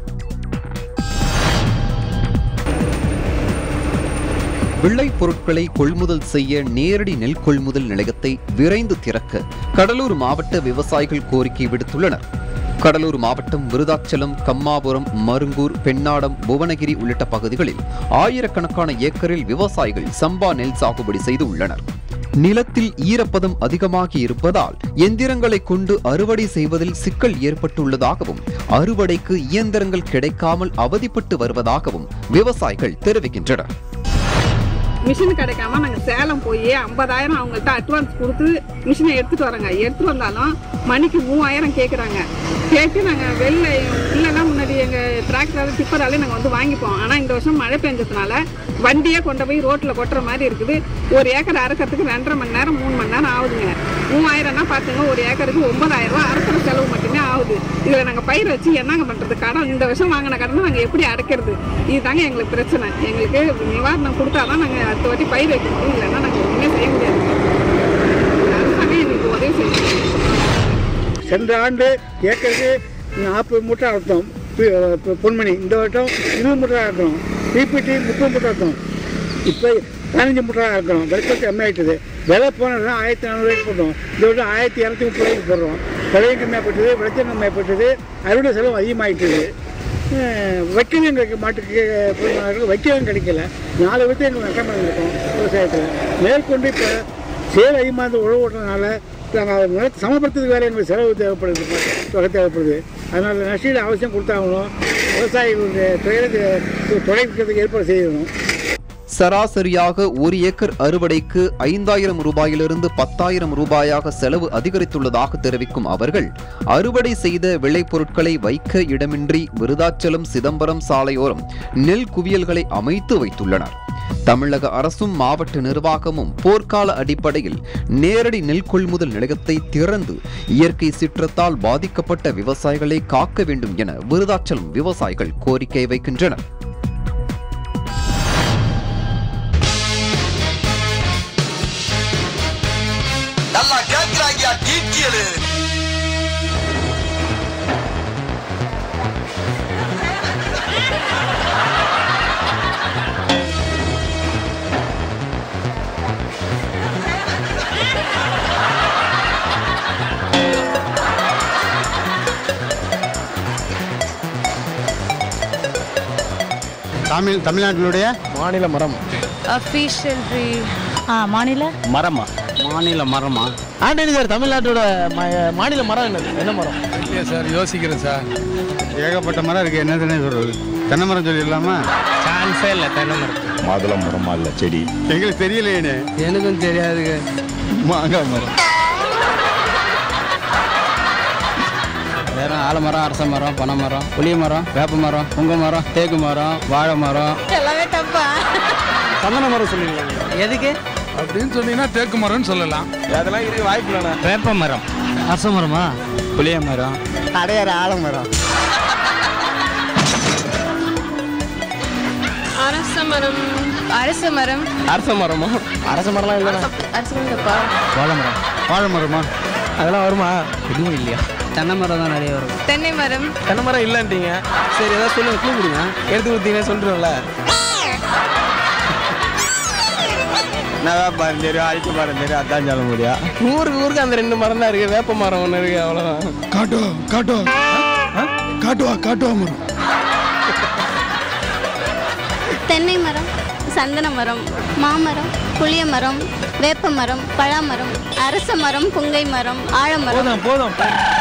விளைப் பொருட்களை கொள்முதல் செய்ய நேரடி நெல் கொள்முதல் நிலையத்தை விரைந்து திறக்க கடலூர் மாவட்ட விவசாயிகள் கோரிக்கை விடுத்துள்ளனர் கடலூர் மாவட்டம் விருதாச்சலம் கம்மாபுரம் மருங்கூர் பெண்ணாடம் புவனகிரி உள்ளிட்ட பகுதிகளில் ஆயிரக்கணக்கான ஏக்கரில் விவசாயிகள் சம்பா நெல் சாகுபடி செய்து உள்ளனர் நிலத்தில் ஈரப்பதம் அதிகமாகி இருப்பதால் எந்திரங்களை கொண்டு அறுவடை செய்வதில் சிக்கல் ஏற்பட்டுள்ளதாகவும் அறுவடைக்கு இயந்திரங்கள் கிடைக்காமல் அவதிப்பட்டு வருவதாகவும் விவசாயிகள் தெரிவிக்கின்றனர் மிஷின் கிடைக்காம நாங்கள் சேலம் போய் ஐம்பதாயிரம் அவங்கள்ட்ட அட்வான்ஸ் கொடுத்து மிஷினை எடுத்துட்டு வரோங்க எடுத்துட்டு வந்தாலும் மணிக்கு மூவாயிரம் கேட்குறாங்க கேட்டு நாங்கள் வெளில இல்லைன்னா முன்னாடி எங்கள் டிராக்டரால் டிப்பராலே நாங்கள் வந்து வாங்கிப்போம் ஆனால் இந்த வருஷம் மழை பெஞ்சதுனால வண்டியே கொண்டு போய் ரோட்டில் கொட்டுற மாதிரி இருக்குது ஒரு ஏக்கர் அறுக்கிறதுக்கு ரெண்டரை மணி நேரம் மூணு மணி நேரம் ஆகுதுங்க மூவாயிரம்னா பார்த்துங்க ஒரு ஏக்கருக்கு ஒன்பதாயிரம் ரூபா அறுக்கிற செலவு மட்டுமே ஆகுது இதில் நாங்கள் பயிர் வச்சு என்னங்க பண்ணுறது கடன் இந்த வருஷம் வாங்கின கடனை நாங்கள் எப்படி அடைக்கிறது இதுதாங்க எங்களுக்கு பிரச்சனை எங்களுக்கு நிவாரணம் கொடுத்தா தான் நாங்கள் அடுத்த வாட்டி பயிர் வைக்க முடியும் இல்லைன்னா நாங்கள் ஒன்றுமே செய்ய முடியாது அரசாங்கம் எங்களுக்கு உதவி செய்யணும் சென்ற ஆண்டு ஏக்கருக்கு நாற்பது மூட்டை அறுத்தோம் பி- பி- பொன்மணி இந்த வருஷம் இருபது மூட்டை அறுக்கணும் பிபிடி முப்பது மூட்டை அறுத்தோம் இப்போ பதினஞ்சு மூட்டை அறுக்கணும் விலைக்கு கம்மியாயிட்டது விலை போனதுனா ஆயிரத்தி நானூறுவாய்க்கு போட்டோம் இந்த வருஷம் ஆயிரத்தி இரநூத்தி முப்பது ரூபாய்க்கு போடுறோம் விலையும் கம்மியாகப்பட்டது விளைச்சல் கம்மியாகப்பட்டது அறுவடை செலவு அதிகமாகிட்டது வைக்கவும் எங்களுக்கு மாட்டுக்கு போதுமானவர்களுக்கு வைக்கவும் கிடைக்கல நாலு விதத்தை எங்களுக்கு நஷ்டம் பண்ணிருக்கோம் விவசாயத்தில் மேற்கொண்டு இப்போ சேல் அதிகமாக இருந்து உழவு ஓட்டுறதுனால நாங்கள் நிலத்தை சமப்படுத்துறதுக்கு வேறு எங்களுக்கு செலவு தேவைப்படுது தொகை தேவைப்படுது அதனால் நஷ்டீடு அவசியம் கொடுத்தாகணும் விவசாயிகளுடைய துறையை தொலைக்கிறதுக்கு ஏற்பாடு செய்யணும் சராசரியாக ஒரு ஏக்கர் அறுவடைக்கு ஐந்தாயிரம் ரூபாயிலிருந்து பத்தாயிரம் ரூபாயாக செலவு அதிகரித்துள்ளதாக தெரிவிக்கும் அவர்கள் அறுவடை செய்த விளைபொருட்களை வைக்க இடமின்றி விருதாச்சலம் சிதம்பரம் சாலையோரம் நெல் குவியல்களை அமைத்து வைத்துள்ளனர் தமிழக அரசும் மாவட்ட நிர்வாகமும் போர்க்கால அடிப்படையில் நேரடி நெல் கொள்முதல் நிலையத்தை திறந்து இயற்கை சீற்றத்தால் பாதிக்கப்பட்ட விவசாயிகளை காக்க வேண்டும் என விருதாச்சலம் விவசாயிகள் கோரிக்கை வைக்கின்றனர் நல்லா கேட்கிறாங்க டீட்டியலு தமிழ் தமிழ்நாட்டினுடைய மாநில மரம் அஃபீஷியல் ட்ரீ ஆ மாநில மரமா மாநில மரமா ஆண்டனி சார் தமிழ்நாட்டோட ம- மாநில மரம் என்னது என்ன மரம் இல்லையா சார் யோசிக்கிறேன் சார் ஏகப்பட்ட மரம் இருக்கு என்னதுன்னு சொல்றது தென்னை மரம் சொல்லிடலாமா சான்ஸே இல்லை தென்னை மரம் மாதுளை மரமா இல்லை செடி எங்களுக்கு தெரியலையே எனக்கும் தெரியாதுங்க மாங்காய் மரம் வேற ஆலமரம் அரச மரம் பனை மரம் புளிய மரம் வேப்ப மரம் புங்க மரம் தேக்கு மரம் வாழை மரம் எல்லாமே தப்பா சந்தன மரம் சொல்லிடலாம் எதுக்கு அப்படின்னு சொன்னீங்கன்னா தேக்கு மரம்னு சொல்லலாம் அதெல்லாம் இருக்கு வாய்ப்பு இல்லைண்ணா வேப்ப மரம் அரச மரமா புளிய மரம் அடையாறு ஆலமரம் அரச மரம் அரச மரம் அரச மரமா அரச மரம்லாம் இல்லைண்ணா அரச மரம் தப்பா வாழை மரம் வாழை மரமா அதெல்லாம் வருமா எதுவும் இல்லையா தென்னை மரம் தான் நிறைய வரும் தென்னை மரம் தென்னை மரம் இல்லைன்றீங்க சரி ஏதாவது சொல்லுங்க clue கொடுங்க எடுத்து கொடுத்தீங்கன்னா சொல்லிடுவோம்ல நான் பாரம் தெரியும் அழிக்க பாரம் தெரியும் அதான் சொல்ல முடியும் ஊருக்கு ஊருக்கு அந்த ரெண்டு மரம் தான் இருக்கு வேப்ப மரம் ஒன்று இருக்கு அவ்வளோதான் காட்டுவா காட்டுவா காட்டுவா காட்டுவா மரம் தென்னை மரம் சந்தன மரம் மாமரம் புளிய மரம் வேப்ப மரம் பழாமரம் அரச மரம் புங்கை மரம் ஆழமரம் போதும்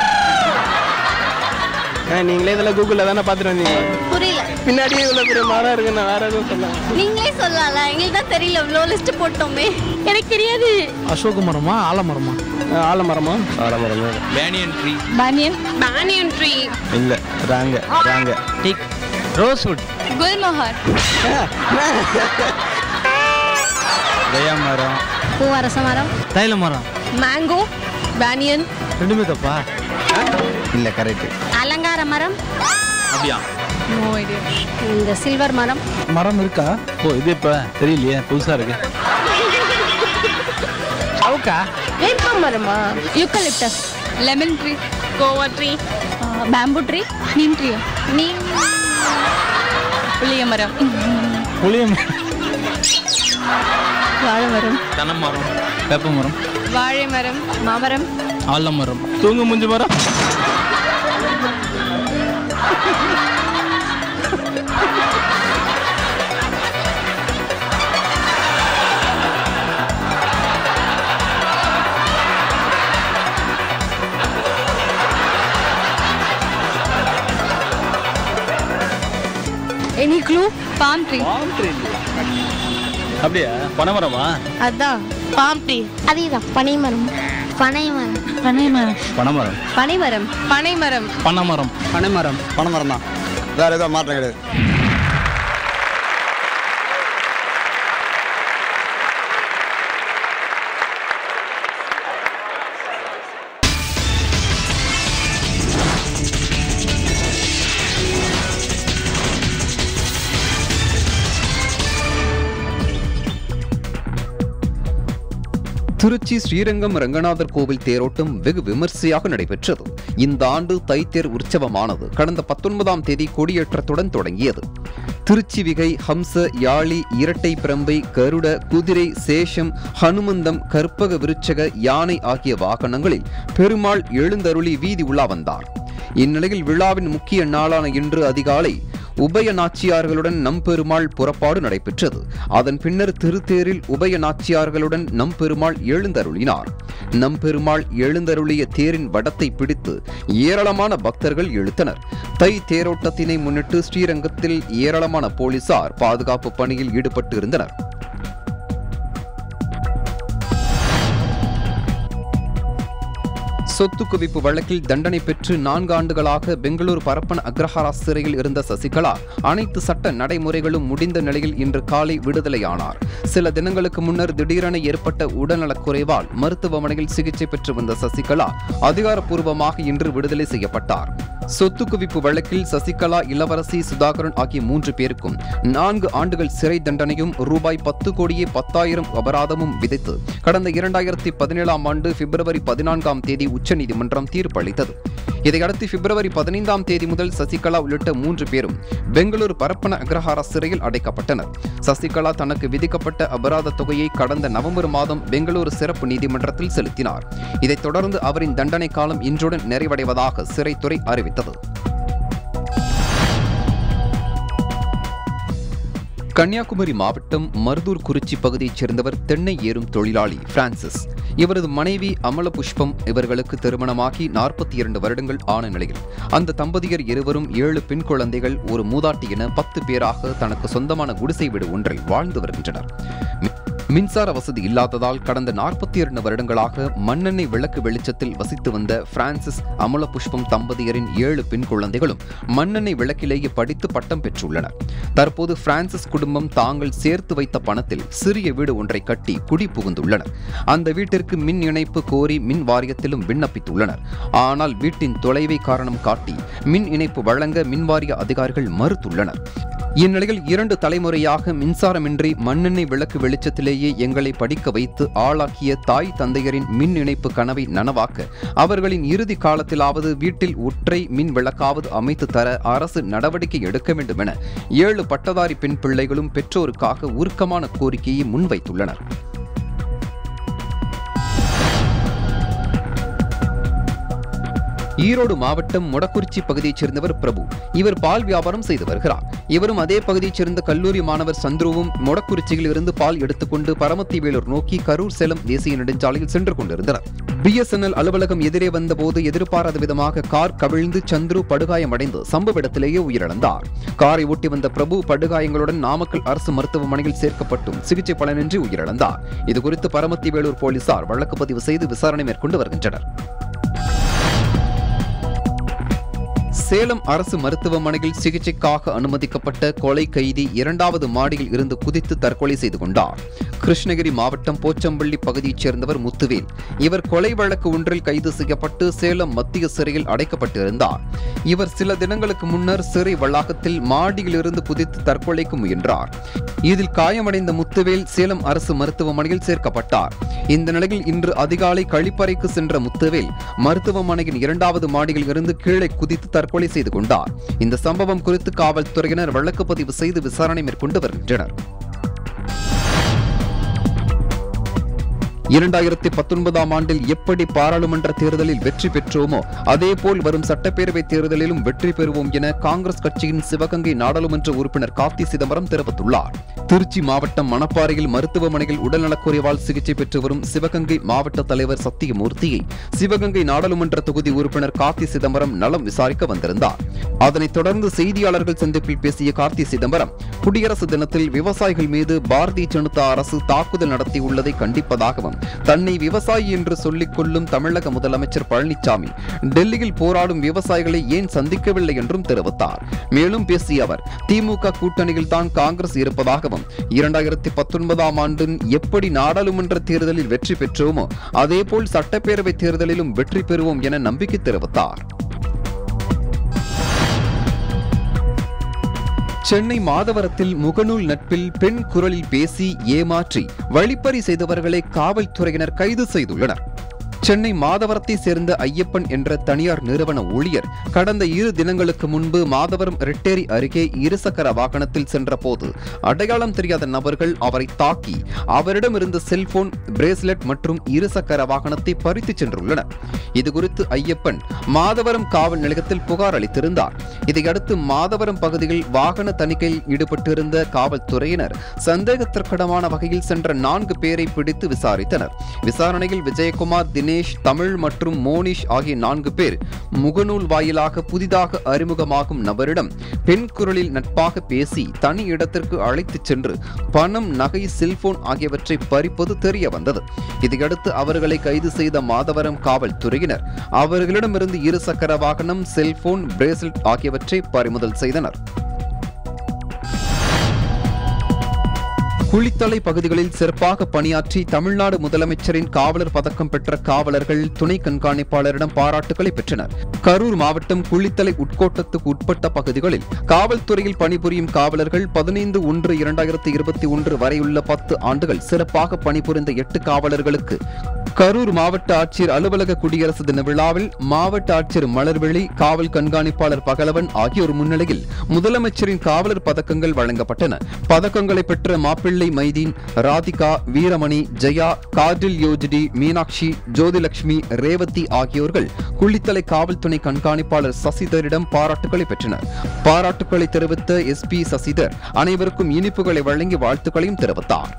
நீங்களே இதெல்லாம் கூகுளில் தானே பார்த்துட்டு வந்தீங்க புரியல பின்னாடியே இவ்வளோ பெரிய மரம் இருக்குன்னு வேற எதுவும் சொல்லலாம் நீங்களே சொல்லலாம்ல எங்களுக்கு தான் தெரியல இவ்வளோ லிஸ்ட் போட்டோமே எனக்கு தெரியாது அசோக மரமா ஆலமரமா ஆலமரமா ஆலமரம் banyan tree banyan banyan tree இல்லை ராங்க ராங்க டிக் ரோஸ்வுட் குல்மோகர் கொய்யா மரம் பூவரச மரம் தைல மரம் மேங்கோ பானியன் ரெண்டுமே தப்பா இல்லை கரெக்ட் அலங்கார மரம் அப்படியா நோ ஐடியா இந்த சில்வர் மரம் மரம் இருக்கா ஓ இது இப்போ தெரியலையே புதுசாக இருக்கு சவுக்கா வேப்ப மரமா eucalyptus lemon tree guava tree bamboo tree neem ட்ரீயா நீம் புளிய மரம் புளியம் வாழை மரம் தென்னை மரம் வேப்ப மரம் வாழை மரம் மாமரம் ஆலமரம் தூங்கு முஞ்சு மரம் எனி க்ளூ பாம் ட்ரீ அப்படியா பனைமரமா அதான் பாம் ட்ரீ அதேதான் பனைமரம் பனைமரம் பனைமரம் பனைமரம் பனைமரம் பனைமரம் பனைமரம் பனைமரம் பனைமரம் தான் வேற ஏதோ மாற்றம் கிடையாது திருச்சி ஸ்ரீரங்கம் ரங்கநாதர் கோவில் தேரோட்டம் வெகு விமர்சையாக நடைபெற்றது இந்த ஆண்டு தைத்தேர் உற்சவமானது கடந்த பத்தொன்பதாம் தேதி கொடியேற்றத்துடன் தொடங்கியது திருச்சி விகை ஹம்ச யாழி இரட்டை பிரம்பை கருட குதிரை சேஷம் ஹனுமந்தம் கற்பக விருட்சக யானை ஆகிய வாகனங்களில் பெருமாள் எழுந்தருளி வீதி உலா வந்தார் இந்நிலையில் விழாவின் முக்கிய நாளான இன்று அதிகாலை உபய நாச்சியார்களுடன் நம்பெருமாள் புறப்பாடு நடைபெற்றது அதன் பின்னர் திருத்தேரில் உபய நாச்சியார்களுடன் நம்பெருமாள் எழுந்தருளினார் நம்பெருமாள் எழுந்தருளிய தேரின் வடத்தை பிடித்து ஏராளமான பக்தர்கள் இழுத்தனர் தை தேரோட்டத்தினை முன்னிட்டு ஸ்ரீரங்கத்தில் ஏராளமான போலீசார் பாதுகாப்பு பணியில் ஈடுபட்டு இருந்தனர் சொத்து குவிப்பு வழக்கில் தண்டனை பெற்று நான்கு ஆண்டுகளாக பெங்களூரு பரப்பன அக்ரஹாரா சிறையில் இருந்த சசிகலா அனைத்து சட்ட நடைமுறைகளும் முடிந்த நிலையில் இன்று காலை விடுதலையானார் சில தினங்களுக்கு முன்னர் திடீரென ஏற்பட்ட உடல்நலக் குறைவால் மருத்துவமனையில் சிகிச்சை பெற்று வந்த சசிகலா அதிகாரப்பூர்வமாக இன்று விடுதலை செய்யப்பட்டார் சொத்து குவிப்பு வழக்கில் சசிகலா இளவரசி சுதாகரன் ஆகிய மூன்று பேருக்கும் நான்கு ஆண்டுகள் சிறை தண்டனையும் ரூபாய் பத்து கோடியே பத்தாயிரம் அபராதமும் விதித்து கடந்த இரண்டாயிரத்தி பதினேழாம் ஆண்டு பிப்ரவரி பதினான்காம் தேதி உச்சநீதிமன்றம் தீர்ப்பளித்தது இதையடுத்து பிப்ரவரி பதினைந்தாம் தேதி முதல் சசிகலா உள்ளிட்ட மூன்று பேரும் பெங்களூரு பரப்பன அக்ரஹார சிறையில் அடைக்கப்பட்டனர் சசிகலா தனக்கு விதிக்கப்பட்ட அபராத தொகையை கடந்த நவம்பர் மாதம் பெங்களூரு சிறப்பு நீதிமன்றத்தில் செலுத்தினார் இதைத் தொடர்ந்து அவரின் தண்டனை காலம் இன்றுடன் நிறைவடைவதாக சிறைத்துறை அறிவித்தது கன்னியாகுமரி மாவட்டம் மருதூர் குறிச்சி பகுதியைச் சேர்ந்தவர் தென்னை ஏறும் தொழிலாளி பிரான்சிஸ் இவரது மனைவி அமல புஷ்பம் இவர்களுக்கு திருமணமாகி நாற்பத்தி இரண்டு வருடங்கள் ஆன நிலையில் அந்த தம்பதியர் இருவரும் ஏழு பெண் குழந்தைகள் ஒரு மூதாட்டி என பத்து பேராக தனக்கு சொந்தமான குடிசை வீடு ஒன்றில் வாழ்ந்து வருகின்றனர் மி- மின்சார வசதி இல்லாததால் கடந்த நாற்பத்தி இரண்டு வருடங்களாக மண்ணெண்ணெய் விளக்கு வெளிச்சத்தில் வசித்து வந்த பிரான்சிஸ் அமல புஷ்பம் தம்பதியரின் ஏழு பெண் குழந்தைகளும் மண்ணெண்ணெய் விளக்கிலேயே படித்து பட்டம் பெற்றுள்ளனர் தற்போது பிரான்சிஸ் குடும்பம் தாங்கள் சேர்த்து வைத்த பணத்தில் சிறிய வீடு ஒன்றை கட்டி குடி புகுந்துள்ளனர் அந்த வீட்டிற்கு மின் இணைப்பு கோரி மின் வாரியத்திலும் விண்ணப்பித்துள்ளனர் ஆனால் வீட்டின் தொலைவை காரணம் காட்டி மின் இணைப்பு வழங்க மின்வாரிய அதிகாரிகள் மறுத்துள்ளனர் இந்நிலையில் இரண்டு தலைமுறையாக மின்சாரமின்றி மண்ணெண்ணெய் விளக்கு வெளிச்சத்திலேயே எங்களை படிக்க வைத்து ஆளாக்கிய தாய் தந்தையரின் மின் இணைப்பு கனவை நனவாக்க அவர்களின் இறுதி காலத்திலாவது வீட்டில் ஒற்றை மின் விளக்காவது அமைத்து தர அரசு நடவடிக்கை எடுக்க வேண்டும் என ஏழு பட்டதாரி பெண் பிள்ளைகளும் பெற்றோருக்காக உருக்கமான கோரிக்கையை முன்வைத்துள்ளனர் ஈரோடு மாவட்டம் மொடக்குறிச்சி பகுதியைச் சேர்ந்தவர் பிரபு இவர் பால் வியாபாரம் செய்து வருகிறார் இவரும் அதே பகுதியைச் சேர்ந்த கல்லூரி மாணவர் சந்துருவும் மொடக்குறிச்சியில் இருந்து பால் எடுத்துக்கொண்டு பரமத்தி வேலூர் நோக்கி கரூர் சேலம் தேசிய நெடுஞ்சாலையில் சென்று கொண்டிருந்தனர் பிஎஸ்என்எல் அலுவலகம் எதிரே வந்தபோது எதிர்பாராத விதமாக கார் கவிழ்ந்து சந்துரு படுகாயமடைந்து சம்பவ இடத்திலேயே உயிரிழந்தார் காரை ஓட்டி வந்த பிரபு படுகாயங்களுடன் நாமக்கல் அரசு மருத்துவமனையில் சேர்க்கப்பட்டும் சிகிச்சை பலனின்றி உயிரிழந்தார் இதுகுறித்து பரமத்தி வேலூர் போலீசார் வழக்கு பதிவு செய்து விசாரணை மேற்கொண்டு வருகின்றனர் சேலம் அரசு மருத்துவமனையில் சிகிச்சைக்காக அனுமதிக்கப்பட்ட கொலை கைதி இரண்டாவது மாடியில் இருந்து குதித்து தற்கொலை செய்து கொண்டார் கிருஷ்ணகிரி மாவட்டம் போச்சம்பள்ளி பகுதியைச் சேர்ந்தவர் முத்துவேல் இவர் கொலை வழக்கு ஒன்றில் கைது செய்யப்பட்டு சேலம் மத்திய சிறையில் அடைக்கப்பட்டிருந்தார் இவர் சில தினங்களுக்கு முன்னர் சிறை வளாகத்தில் மாடியிலிருந்து குதித்து தற்கொலைக்கு முயன்றார் இதில் காயமடைந்த முத்துவேல் சேலம் அரசு மருத்துவமனையில் சேர்க்கப்பட்டார் இந்த நிலையில் இன்று அதிகாலை கழிப்பறைக்கு சென்ற முத்துவேல் மருத்துவமனையின் இரண்டாவது மாடியில் இருந்து கீழே குதித்து தற்கொலை செய்து கொண்டார் இந்த சம்பவம் குறித்து காவல்துறையினர் வழக்கு பதிவு செய்து விசாரணை மேற்கொண்டு வருகின்றனர் இரண்டாயிரத்தி பத்தொன்பதாம் ஆண்டில் எப்படி பாராளுமன்ற தேர்தலில் வெற்றி பெற்றோமோ அதேபோல் வரும் சட்டப்பேரவை தேர்தலிலும் வெற்றி பெறுவோம் என காங்கிரஸ் கட்சியின் சிவகங்கை நாடாளுமன்ற உறுப்பினர் கார்த்தி சிதம்பரம் தெரிவித்துள்ளார் திருச்சி மாவட்டம் மணப்பாறையில் மருத்துவமனையில் உடல்நலக்குறைவால் சிகிச்சை பெற்று வரும் சிவகங்கை மாவட்ட தலைவர் சத்தியமூர்த்தியை சிவகங்கை நாடாளுமன்ற தொகுதி உறுப்பினர் கார்த்தி சிதம்பரம் நலம் விசாரிக்க வந்திருந்தார் அதனைத் தொடர்ந்து செய்தியாளர்கள் சந்திப்பில் பேசிய கார்த்தி சிதம்பரம் குடியரசு தினத்தில் விவசாயிகள் மீது பாரதிய ஜனதா அரசு தாக்குதல் நடத்தியுள்ளதை கண்டிப்பதாகவும் தன்னை விவசாயி என்று சொல்லிக் கொள்ளும் தமிழக முதலமைச்சர் பழனிசாமி டெல்லியில் போராடும் விவசாயிகளை ஏன் சந்திக்கவில்லை என்றும் தெரிவித்தார் மேலும் பேசிய அவர் திமுக கூட்டணியில் தான் காங்கிரஸ் இருப்பதாகவும் இரண்டாயிரத்தி பத்தொன்பதாம் ஆண்டின் எப்படி நாடாளுமன்ற தேர்தலில் வெற்றி பெற்றோமோ அதேபோல் சட்டப்பேரவை தேர்தலிலும் வெற்றி பெறுவோம் என நம்பிக்கை தெரிவித்தார் சென்னை மாதவரத்தில் முகநூல் நட்பில் பெண் குரலில் பேசி ஏமாற்றி வழிப்பறி செய்தவர்களை காவல்துறையினர் கைது செய்துள்ளனர் சென்னை மாதவரத்தை சேர்ந்த ஐயப்பன் என்ற தனியார் நிறுவன ஊழியர் கடந்த இரு தினங்களுக்கு முன்பு மாதவரம் ரெட்டேரி அருகே இருசக்கர வாகனத்தில் சென்றபோது அடையாளம் தெரியாத நபர்கள் அவரை தாக்கி அவரிடமிருந்த செல்போன் பிரேஸ்லெட் மற்றும் இருசக்கர வாகனத்தை பறித்துச் சென்றுள்ளனர் இதுகுறித்து ஐயப்பன் மாதவரம் காவல் நிலையத்தில் புகார் அளித்திருந்தார் இதையடுத்து மாதவரம் பகுதியில் வாகன தணிக்கையில் ஈடுபட்டிருந்த காவல்துறையினர் சந்தேகத்திற்கிடமான வகையில் சென்ற நான்கு பேரை பிடித்து விசாரித்தனர் விசாரணையில் விஜயகுமார் தினேஷ் தமிழ் மற்றும் மோனிஷ் ஆகிய நான்கு பேர் முகநூல் வாயிலாக புதிதாக அறிமுகமாகும் நபரிடம் பெண் குரலில் நட்பாக பேசி தனி இடத்திற்கு அழைத்துச் சென்று பணம் நகை செல்போன் ஆகியவற்றை பறிப்பது தெரிய வந்தது இதையடுத்து அவர்களை கைது செய்த மாதவரம் காவல்துறையினர் அவர்களிடமிருந்து இருசக்கர வாகனம் செல்போன் பிரேஸ்லெட் ஆகியவற்றை பறிமுதல் செய்தனர் குளித்தலை பகுதிகளில் சிறப்பாக பணியாற்றி தமிழ்நாடு முதலமைச்சரின் காவலர் பதக்கம் பெற்ற காவலர்கள் துணை கண்காணிப்பாளரிடம் பாராட்டுகளை பெற்றனர் கரூர் மாவட்டம் குளித்தலை உட்கோட்டத்துக்கு உட்பட்ட பகுதிகளில் காவல்துறையில் பணிபுரியும் காவலர்கள் பதினைந்து ஒன்று இரண்டாயிரத்தி இருபத்தி ஒன்று வரையுள்ள பத்து ஆண்டுகள் சிறப்பாக பணிபுரிந்த எட்டு காவலர்களுக்கு கரூர் மாவட்ட ஆட்சியர் அலுவலக குடியரசு தின விழாவில் மாவட்ட ஆட்சியர் மலர்விழி காவல் கண்காணிப்பாளர் பகலவன் ஆகியோர் முன்னிலையில் முதலமைச்சரின் காவலர் பதக்கங்கள் வழங்கப்பட்டன பதக்கங்களை பெற்ற மாப்பிள்ளை மைதீன் ராதிகா வீரமணி ஜெயா காஜல் யோஜிடி மீனாட்சி ஜோதிலட்சுமி ரேவதி ஆகியோர்கள் குளித்தலை காவல் துணை கண்காணிப்பாளர் சசிதரிடம் பாராட்டுகளை பெற்றனர் பாராட்டுகளை தெரிவித்த எஸ்பி சசிதர் அனைவருக்கும் இனிப்புகளை வழங்கி வாழ்த்துக்களையும் தெரிவித்தார்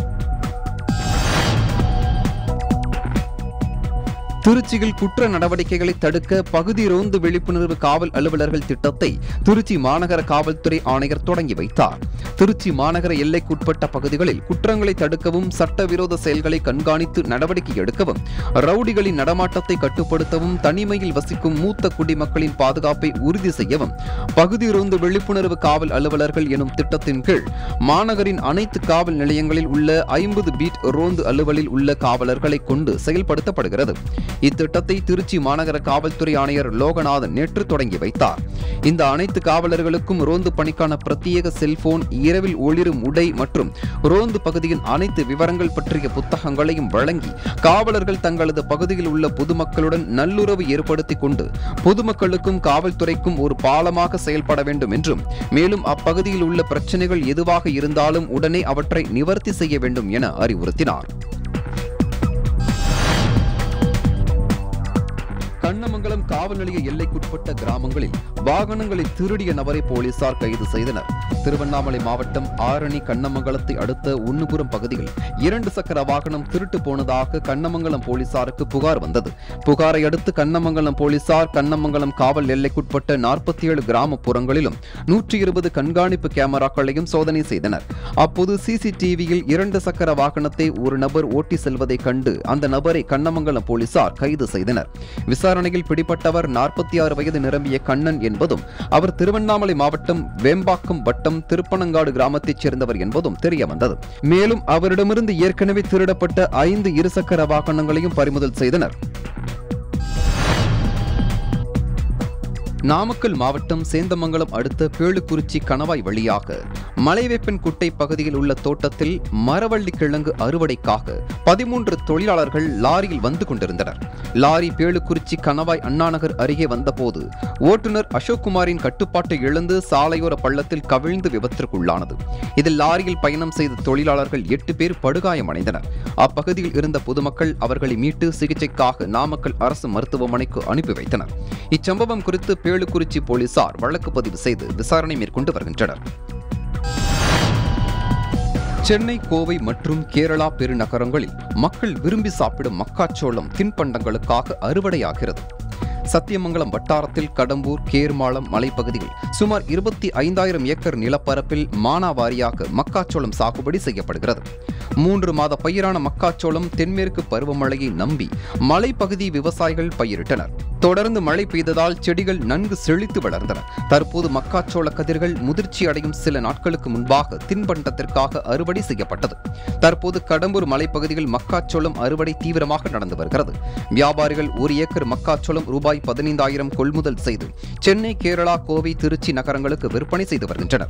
திருச்சியில் குற்ற நடவடிக்கைகளை தடுக்க பகுதி ரோந்து விழிப்புணர்வு காவல் அலுவலர்கள் திட்டத்தை திருச்சி மாநகர காவல்துறை ஆணையர் தொடங்கி வைத்தார் திருச்சி மாநகர எல்லைக்குட்பட்ட பகுதிகளில் குற்றங்களை தடுக்கவும் சட்டவிரோத செயல்களை கண்காணித்து நடவடிக்கை எடுக்கவும் ரவுடிகளின் நடமாட்டத்தை கட்டுப்படுத்தவும் தனிமையில் வசிக்கும் மூத்த குடிமக்களின் பாதுகாப்பை உறுதி செய்யவும் பகுதி ரோந்து விழிப்புணர்வு காவல் அலுவலர்கள் எனும் திட்டத்தின் கீழ் மாநகரின் அனைத்து காவல் நிலையங்களில் உள்ள ஐம்பது பீட் ரோந்து அலுவலில் உள்ள காவலர்களை கொண்டு செயல்படுத்தப்படுகிறது இத்திட்டத்தை திருச்சி மாநகர காவல்துறை ஆணையர் லோகநாதன் நேற்று தொடங்கி வைத்தார் இந்த அனைத்து காவலர்களுக்கும் ரோந்து பணிக்கான பிரத்யேக செல்போன் இரவில் ஒளிரும் உடை மற்றும் ரோந்து பகுதியின் அனைத்து விவரங்கள் பற்றிய புத்தகங்களையும் வழங்கி காவலர்கள் தங்களது பகுதியில் உள்ள பொதுமக்களுடன் நல்லுறவு ஏற்படுத்திக் கொண்டு பொதுமக்களுக்கும் காவல்துறைக்கும் ஒரு பாலமாக செயல்பட வேண்டும் என்றும் மேலும் அப்பகுதியில் உள்ள பிரச்சனைகள் எதுவாக இருந்தாலும் உடனே அவற்றை நிவர்த்தி செய்ய வேண்டும் என அறிவுறுத்தினார் கண்ணமங்கலம் காவல் நிலைய எல்லைக்குட்பட்ட கிராமங்களில் வாகனங்களை திருடிய நபரை போலீசார் கைது செய்தனர் திருவண்ணாமலை மாவட்டம் ஆரணி கண்ணமங்கலத்தை அடுத்த உன்னுபுரம் பகுதியில் இரண்டு சக்கர வாகனம் திருட்டு போனதாக கண்ணமங்கலம் போலீசாருக்கு புகார் வந்தது புகாரை அடுத்து கண்ணமங்கலம் போலீசார் கண்ணமங்கலம் காவல் எல்லைக்குட்பட்ட நாற்பத்தி ஏழு கிராமப்புறங்களிலும் நூற்றி இருபது கண்காணிப்பு கேமராக்களையும் சோதனை செய்தனர் அப்போது சிசிடிவியில் இரண்டு சக்கர வாகனத்தை ஒரு நபர் ஓட்டி செல்வதை கண்டு அந்த நபரை கண்ணமங்கலம் போலீசார் கைது செய்தனர் விசாரணையில் பிடிபட்ட சம்பந்தப்பட்டவர் நாற்பத்தி ஆறு வயது நிரம்பிய கண்ணன் என்பதும் அவர் திருவண்ணாமலை மாவட்டம் வேம்பாக்கம் வட்டம் திருப்பனங்காடு கிராமத்தைச் சேர்ந்தவர் என்பதும் தெரிய வந்தது மேலும் அவரிடமிருந்து ஏற்கனவே திருடப்பட்ட ஐந்து இருசக்கர வாகனங்களையும் பறிமுதல் செய்தனர் நாமக்கல் மாவட்டம் சேந்தமங்கலம் அடுத்த பேளுக்குறிச்சி கணவாய் வழியாக மலைவேப்பன் குட்டை பகுதியில் உள்ள தோட்டத்தில் மரவள்ளி கிழங்கு அறுவடைக்காக பதிமூன்று தொழிலாளர்கள் லாரியில் வந்து கொண்டிருந்தனர் லாரி பேளுக்குறிச்சி கணவாய் அண்ணாநகர் அருகே வந்தபோது ஓட்டுநர் அசோக்குமாரின் கட்டுப்பாட்டை இழந்து சாலையோர பள்ளத்தில் கவிழ்ந்து விபத்திற்குள்ளானது இதில் லாரியில் பயணம் செய்த தொழிலாளர்கள் எட்டு பேர் படுகாயமடைந்தனர் அப்பகுதியில் இருந்த பொதுமக்கள் அவர்களை மீட்டு சிகிச்சைக்காக நாமக்கல் அரசு மருத்துவமனைக்கு அனுப்பி வைத்தனர் இச்சம்பவம் குறித்து பேளுக்குறிச்சி போலீசார் வழக்கு பதிவு செய்து விசாரணை மேற்கொண்டு வருகின்றனர் சென்னை கோவை மற்றும் கேரளா பெருநகரங்களில் மக்கள் விரும்பி சாப்பிடும் மக்காச்சோளம் தின்பண்டங்களுக்காக அறுவடையாகிறது சத்தியமங்கலம் வட்டாரத்தில் கடம்பூர் கேர்மாளம் மலைப்பகுதியில் சுமார் இருபத்தி ஐந்தாயிரம் ஏக்கர் நிலப்பரப்பில் மானாவாரியாக மக்காச்சோளம் சாகுபடி செய்யப்படுகிறது மூன்று மாத பயிரான மக்காச்சோளம் தென்மேற்கு பருவமழையை நம்பி மலைப்பகுதி விவசாயிகள் பயிரிட்டனர் தொடர்ந்து மழை பெய்ததால் செடிகள் நன்கு செழித்து வளர்ந்தன தற்போது மக்காச்சோள கதிர்கள் முதிர்ச்சி அடையும் சில நாட்களுக்கு முன்பாக தின்பண்டத்திற்காக அறுவடை செய்யப்பட்டது தற்போது கடம்பூர் மலைப்பகுதியில் மக்காச்சோளம் அறுவடை தீவிரமாக நடந்து வருகிறது வியாபாரிகள் ஒரு ஏக்கர் மக்காச்சோளம் ரூபாய் பதினைந்தாயிரம் கொள்முதல் செய்து சென்னை கேரளா கோவை திருச்சி நகரங்களுக்கு விற்பனை செய்து வருகின்றனர்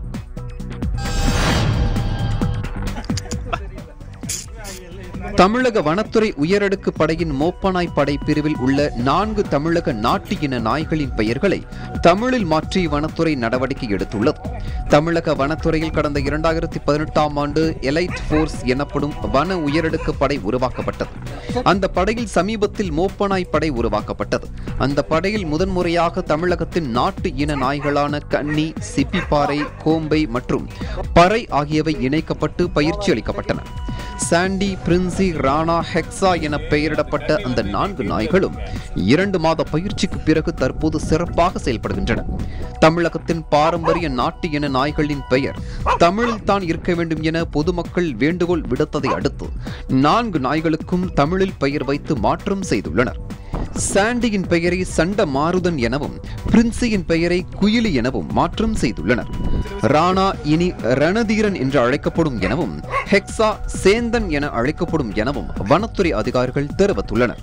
தமிழக வனத்துறை உயரடுக்கு படையின் மோப்பனாய் படை பிரிவில் உள்ள நான்கு தமிழக நாட்டு இன நாய்களின் பெயர்களை தமிழில் மாற்றி வனத்துறை நடவடிக்கை எடுத்துள்ளது தமிழக வனத்துறையில் கடந்த இரண்டாயிரத்தி பதினெட்டாம் ஆண்டு எலைட் போர்ஸ் எனப்படும் வன உயரடுக்கு படை உருவாக்கப்பட்டது அந்த படையில் சமீபத்தில் மோப்பனாய் படை உருவாக்கப்பட்டது அந்த படையில் முதன்முறையாக தமிழகத்தின் நாட்டு இன நாய்களான கன்னி சிப்பிப்பாறை கோம்பை மற்றும் பறை ஆகியவை இணைக்கப்பட்டு பயிற்சி அளிக்கப்பட்டன சாண்டி பிரின்சி ராணா ஹெக்ஸா என பெயரிடப்பட்ட அந்த நான்கு நாய்களும் இரண்டு மாத பயிற்சிக்கு பிறகு தற்போது சிறப்பாக செயல்படுகின்றன தமிழகத்தின் பாரம்பரிய நாட்டு இன நாய்களின் பெயர் தமிழில் தான் இருக்க வேண்டும் என பொதுமக்கள் வேண்டுகோள் விடுத்ததை அடுத்து நான்கு நாய்களுக்கும் தமிழில் பெயர் வைத்து மாற்றம் செய்துள்ளனர் சாண்டியின் பெயரை சண்ட மாருதன் எனவும் பிரின்சியின் பெயரை குயிலி எனவும் மாற்றம் செய்துள்ளனர் ராணா இனி ரணதீரன் என்று அழைக்கப்படும் எனவும் ஹெக்ஸா சேந்தன் என அழைக்கப்படும் எனவும் வனத்துறை அதிகாரிகள் தெரிவித்துள்ளனர்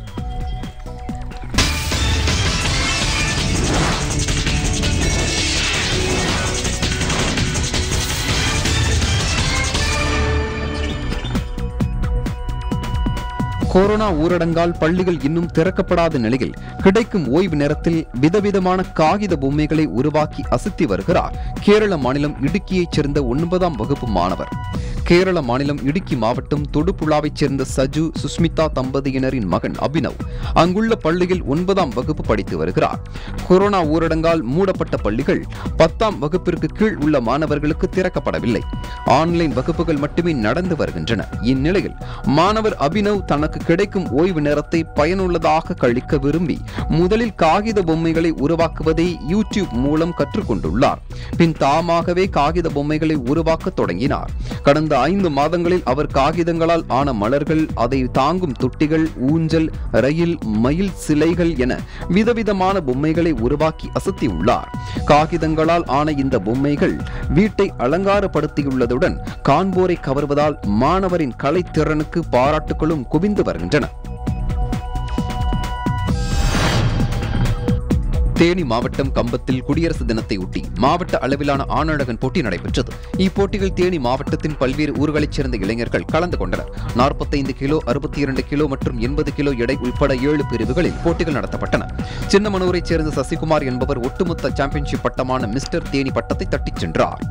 கொரோனா ஊரடங்கால் பள்ளிகள் இன்னும் திறக்கப்படாத நிலையில் கிடைக்கும் ஓய்வு நேரத்தில் விதவிதமான காகித பொம்மைகளை உருவாக்கி அசத்தி வருகிறார் கேரள மாநிலம் இடுக்கியைச் சேர்ந்த ஒன்பதாம் வகுப்பு மாணவர் கேரள மாநிலம் இடுக்கி மாவட்டம் தொடுபுழாவைச் சேர்ந்த சஜு சுஸ்மிதா தம்பதியினரின் மகன் அபினவ் அங்குள்ள பள்ளியில் ஒன்பதாம் வகுப்பு படித்து வருகிறார் கொரோனா ஊரடங்கால் மூடப்பட்ட பள்ளிகள் பத்தாம் வகுப்பிற்கு கீழ் உள்ள மாணவர்களுக்கு திறக்கப்படவில்லை ஆன்லைன் வகுப்புகள் மட்டுமே நடந்து வருகின்றன இந்நிலையில் மாணவர் அபினவ் தனக்கு கிடைக்கும் ஓய்வு நேரத்தை பயனுள்ளதாக கழிக்க விரும்பி முதலில் காகித பொம்மைகளை உருவாக்குவதை யூடியூப் மூலம் கற்றுக்கொண்டுள்ளார் பின் தாமாகவே காகித பொம்மைகளை உருவாக்க தொடங்கினார் கடந்த ஐந்து மாதங்களில் அவர் காகிதங்களால் ஆன மலர்கள் அதை தாங்கும் தொட்டிகள் ஊஞ்சல் ரயில் மயில் சிலைகள் என விதவிதமான பொம்மைகளை உருவாக்கி அசத்தியுள்ளார் காகிதங்களால் ஆன இந்த பொம்மைகள் வீட்டை அலங்காரப்படுத்தியுள்ளதுடன் காண்போரை கவர்வதால் மாணவரின் கலைத்திறனுக்கு பாராட்டுகளும் குவிந்து வருகின்றன தேனி மாவட்டம் கம்பத்தில் குடியரசு தினத்தை ஒட்டி மாவட்ட அளவிலான ஆணழகன் போட்டி நடைபெற்றது இப்போட்டியில் தேனி மாவட்டத்தின் பல்வேறு ஊர்களைச் சேர்ந்த இளைஞர்கள் கலந்து கொண்டனர் நாற்பத்தைந்து கிலோ அறுபத்தி இரண்டு கிலோ மற்றும் எண்பது கிலோ எடை உட்பட ஏழு பிரிவுகளில் போட்டிகள் நடத்தப்பட்டன சின்னமனூரைச் சேர்ந்த சசிகுமார் என்பவர் ஒட்டுமொத்த சாம்பியன்ஷிப் பட்டமான மிஸ்டர் தேனி பட்டத்தை தட்டிச் சென்றார்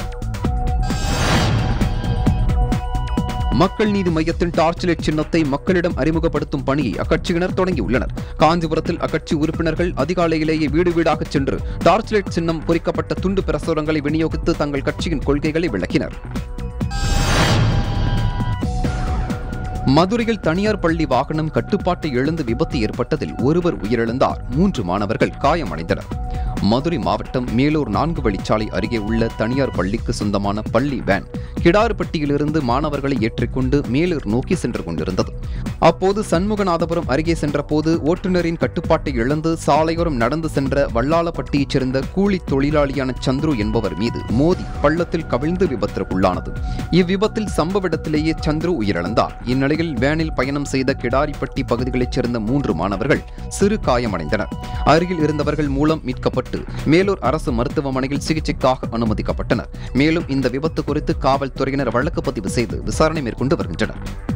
மக்கள் நீதி மையத்தின் டார்ச் லைட் சின்னத்தை மக்களிடம் அறிமுகப்படுத்தும் பணியை அக்கட்சியினர் தொடங்கியுள்ளனர் காஞ்சிபுரத்தில் அக்கட்சி உறுப்பினர்கள் அதிகாலையிலேயே வீடு வீடாக சென்று டார்ச் லைட் சின்னம் பொறிக்கப்பட்ட துண்டு பிரசுரங்களை விநியோகித்து தங்கள் கட்சியின் கொள்கைகளை விளக்கினர் மதுரையில் தனியார் பள்ளி வாகனம் கட்டுப்பாட்டை இழந்து விபத்து ஏற்பட்டதில் ஒருவர் உயிரிழந்தார் மூன்று மாணவர்கள் காயமடைந்தனர் மதுரை மாவட்டம் மேலூர் நான்கு வழிச்சாலை அருகே உள்ள தனியார் பள்ளிக்கு சொந்தமான பள்ளி வேன் கிடாறுப்பட்டியிலிருந்து மாணவர்களை ஏற்றிக்கொண்டு மேலூர் நோக்கி சென்று கொண்டிருந்தது அப்போது சண்முகநாதபுரம் அருகே சென்றபோது ஓட்டுநரின் கட்டுப்பாட்டை இழந்து சாலையோரம் நடந்து சென்ற வல்லாளப்பட்டியைச் சேர்ந்த கூலி தொழிலாளியான சந்துரு என்பவர் மீது மோதி பள்ளத்தில் கவிழ்ந்து விபத்திற்குள்ளானது இவ்விபத்தில் சம்பவ இடத்திலேயே சந்துரு உயிரிழந்தார் இந்நிலையில் வேனில் பயணம் செய்த கிடாரிப்பட்டி பகுதிகளைச் சேர்ந்த மூன்று மாணவர்கள் சிறு காயமடைந்தனர் அருகில் இருந்தவர்கள் மூலம் மீட்கப்பட்டு மேலூர் அரசு மருத்துவமனையில் சிகிச்சைக்காக அனுமதிக்கப்பட்டனர் மேலும் இந்த விபத்து குறித்து காவல்துறையினர் வழக்கு பதிவு செய்து விசாரணை மேற்கொண்டு வருகின்றனர்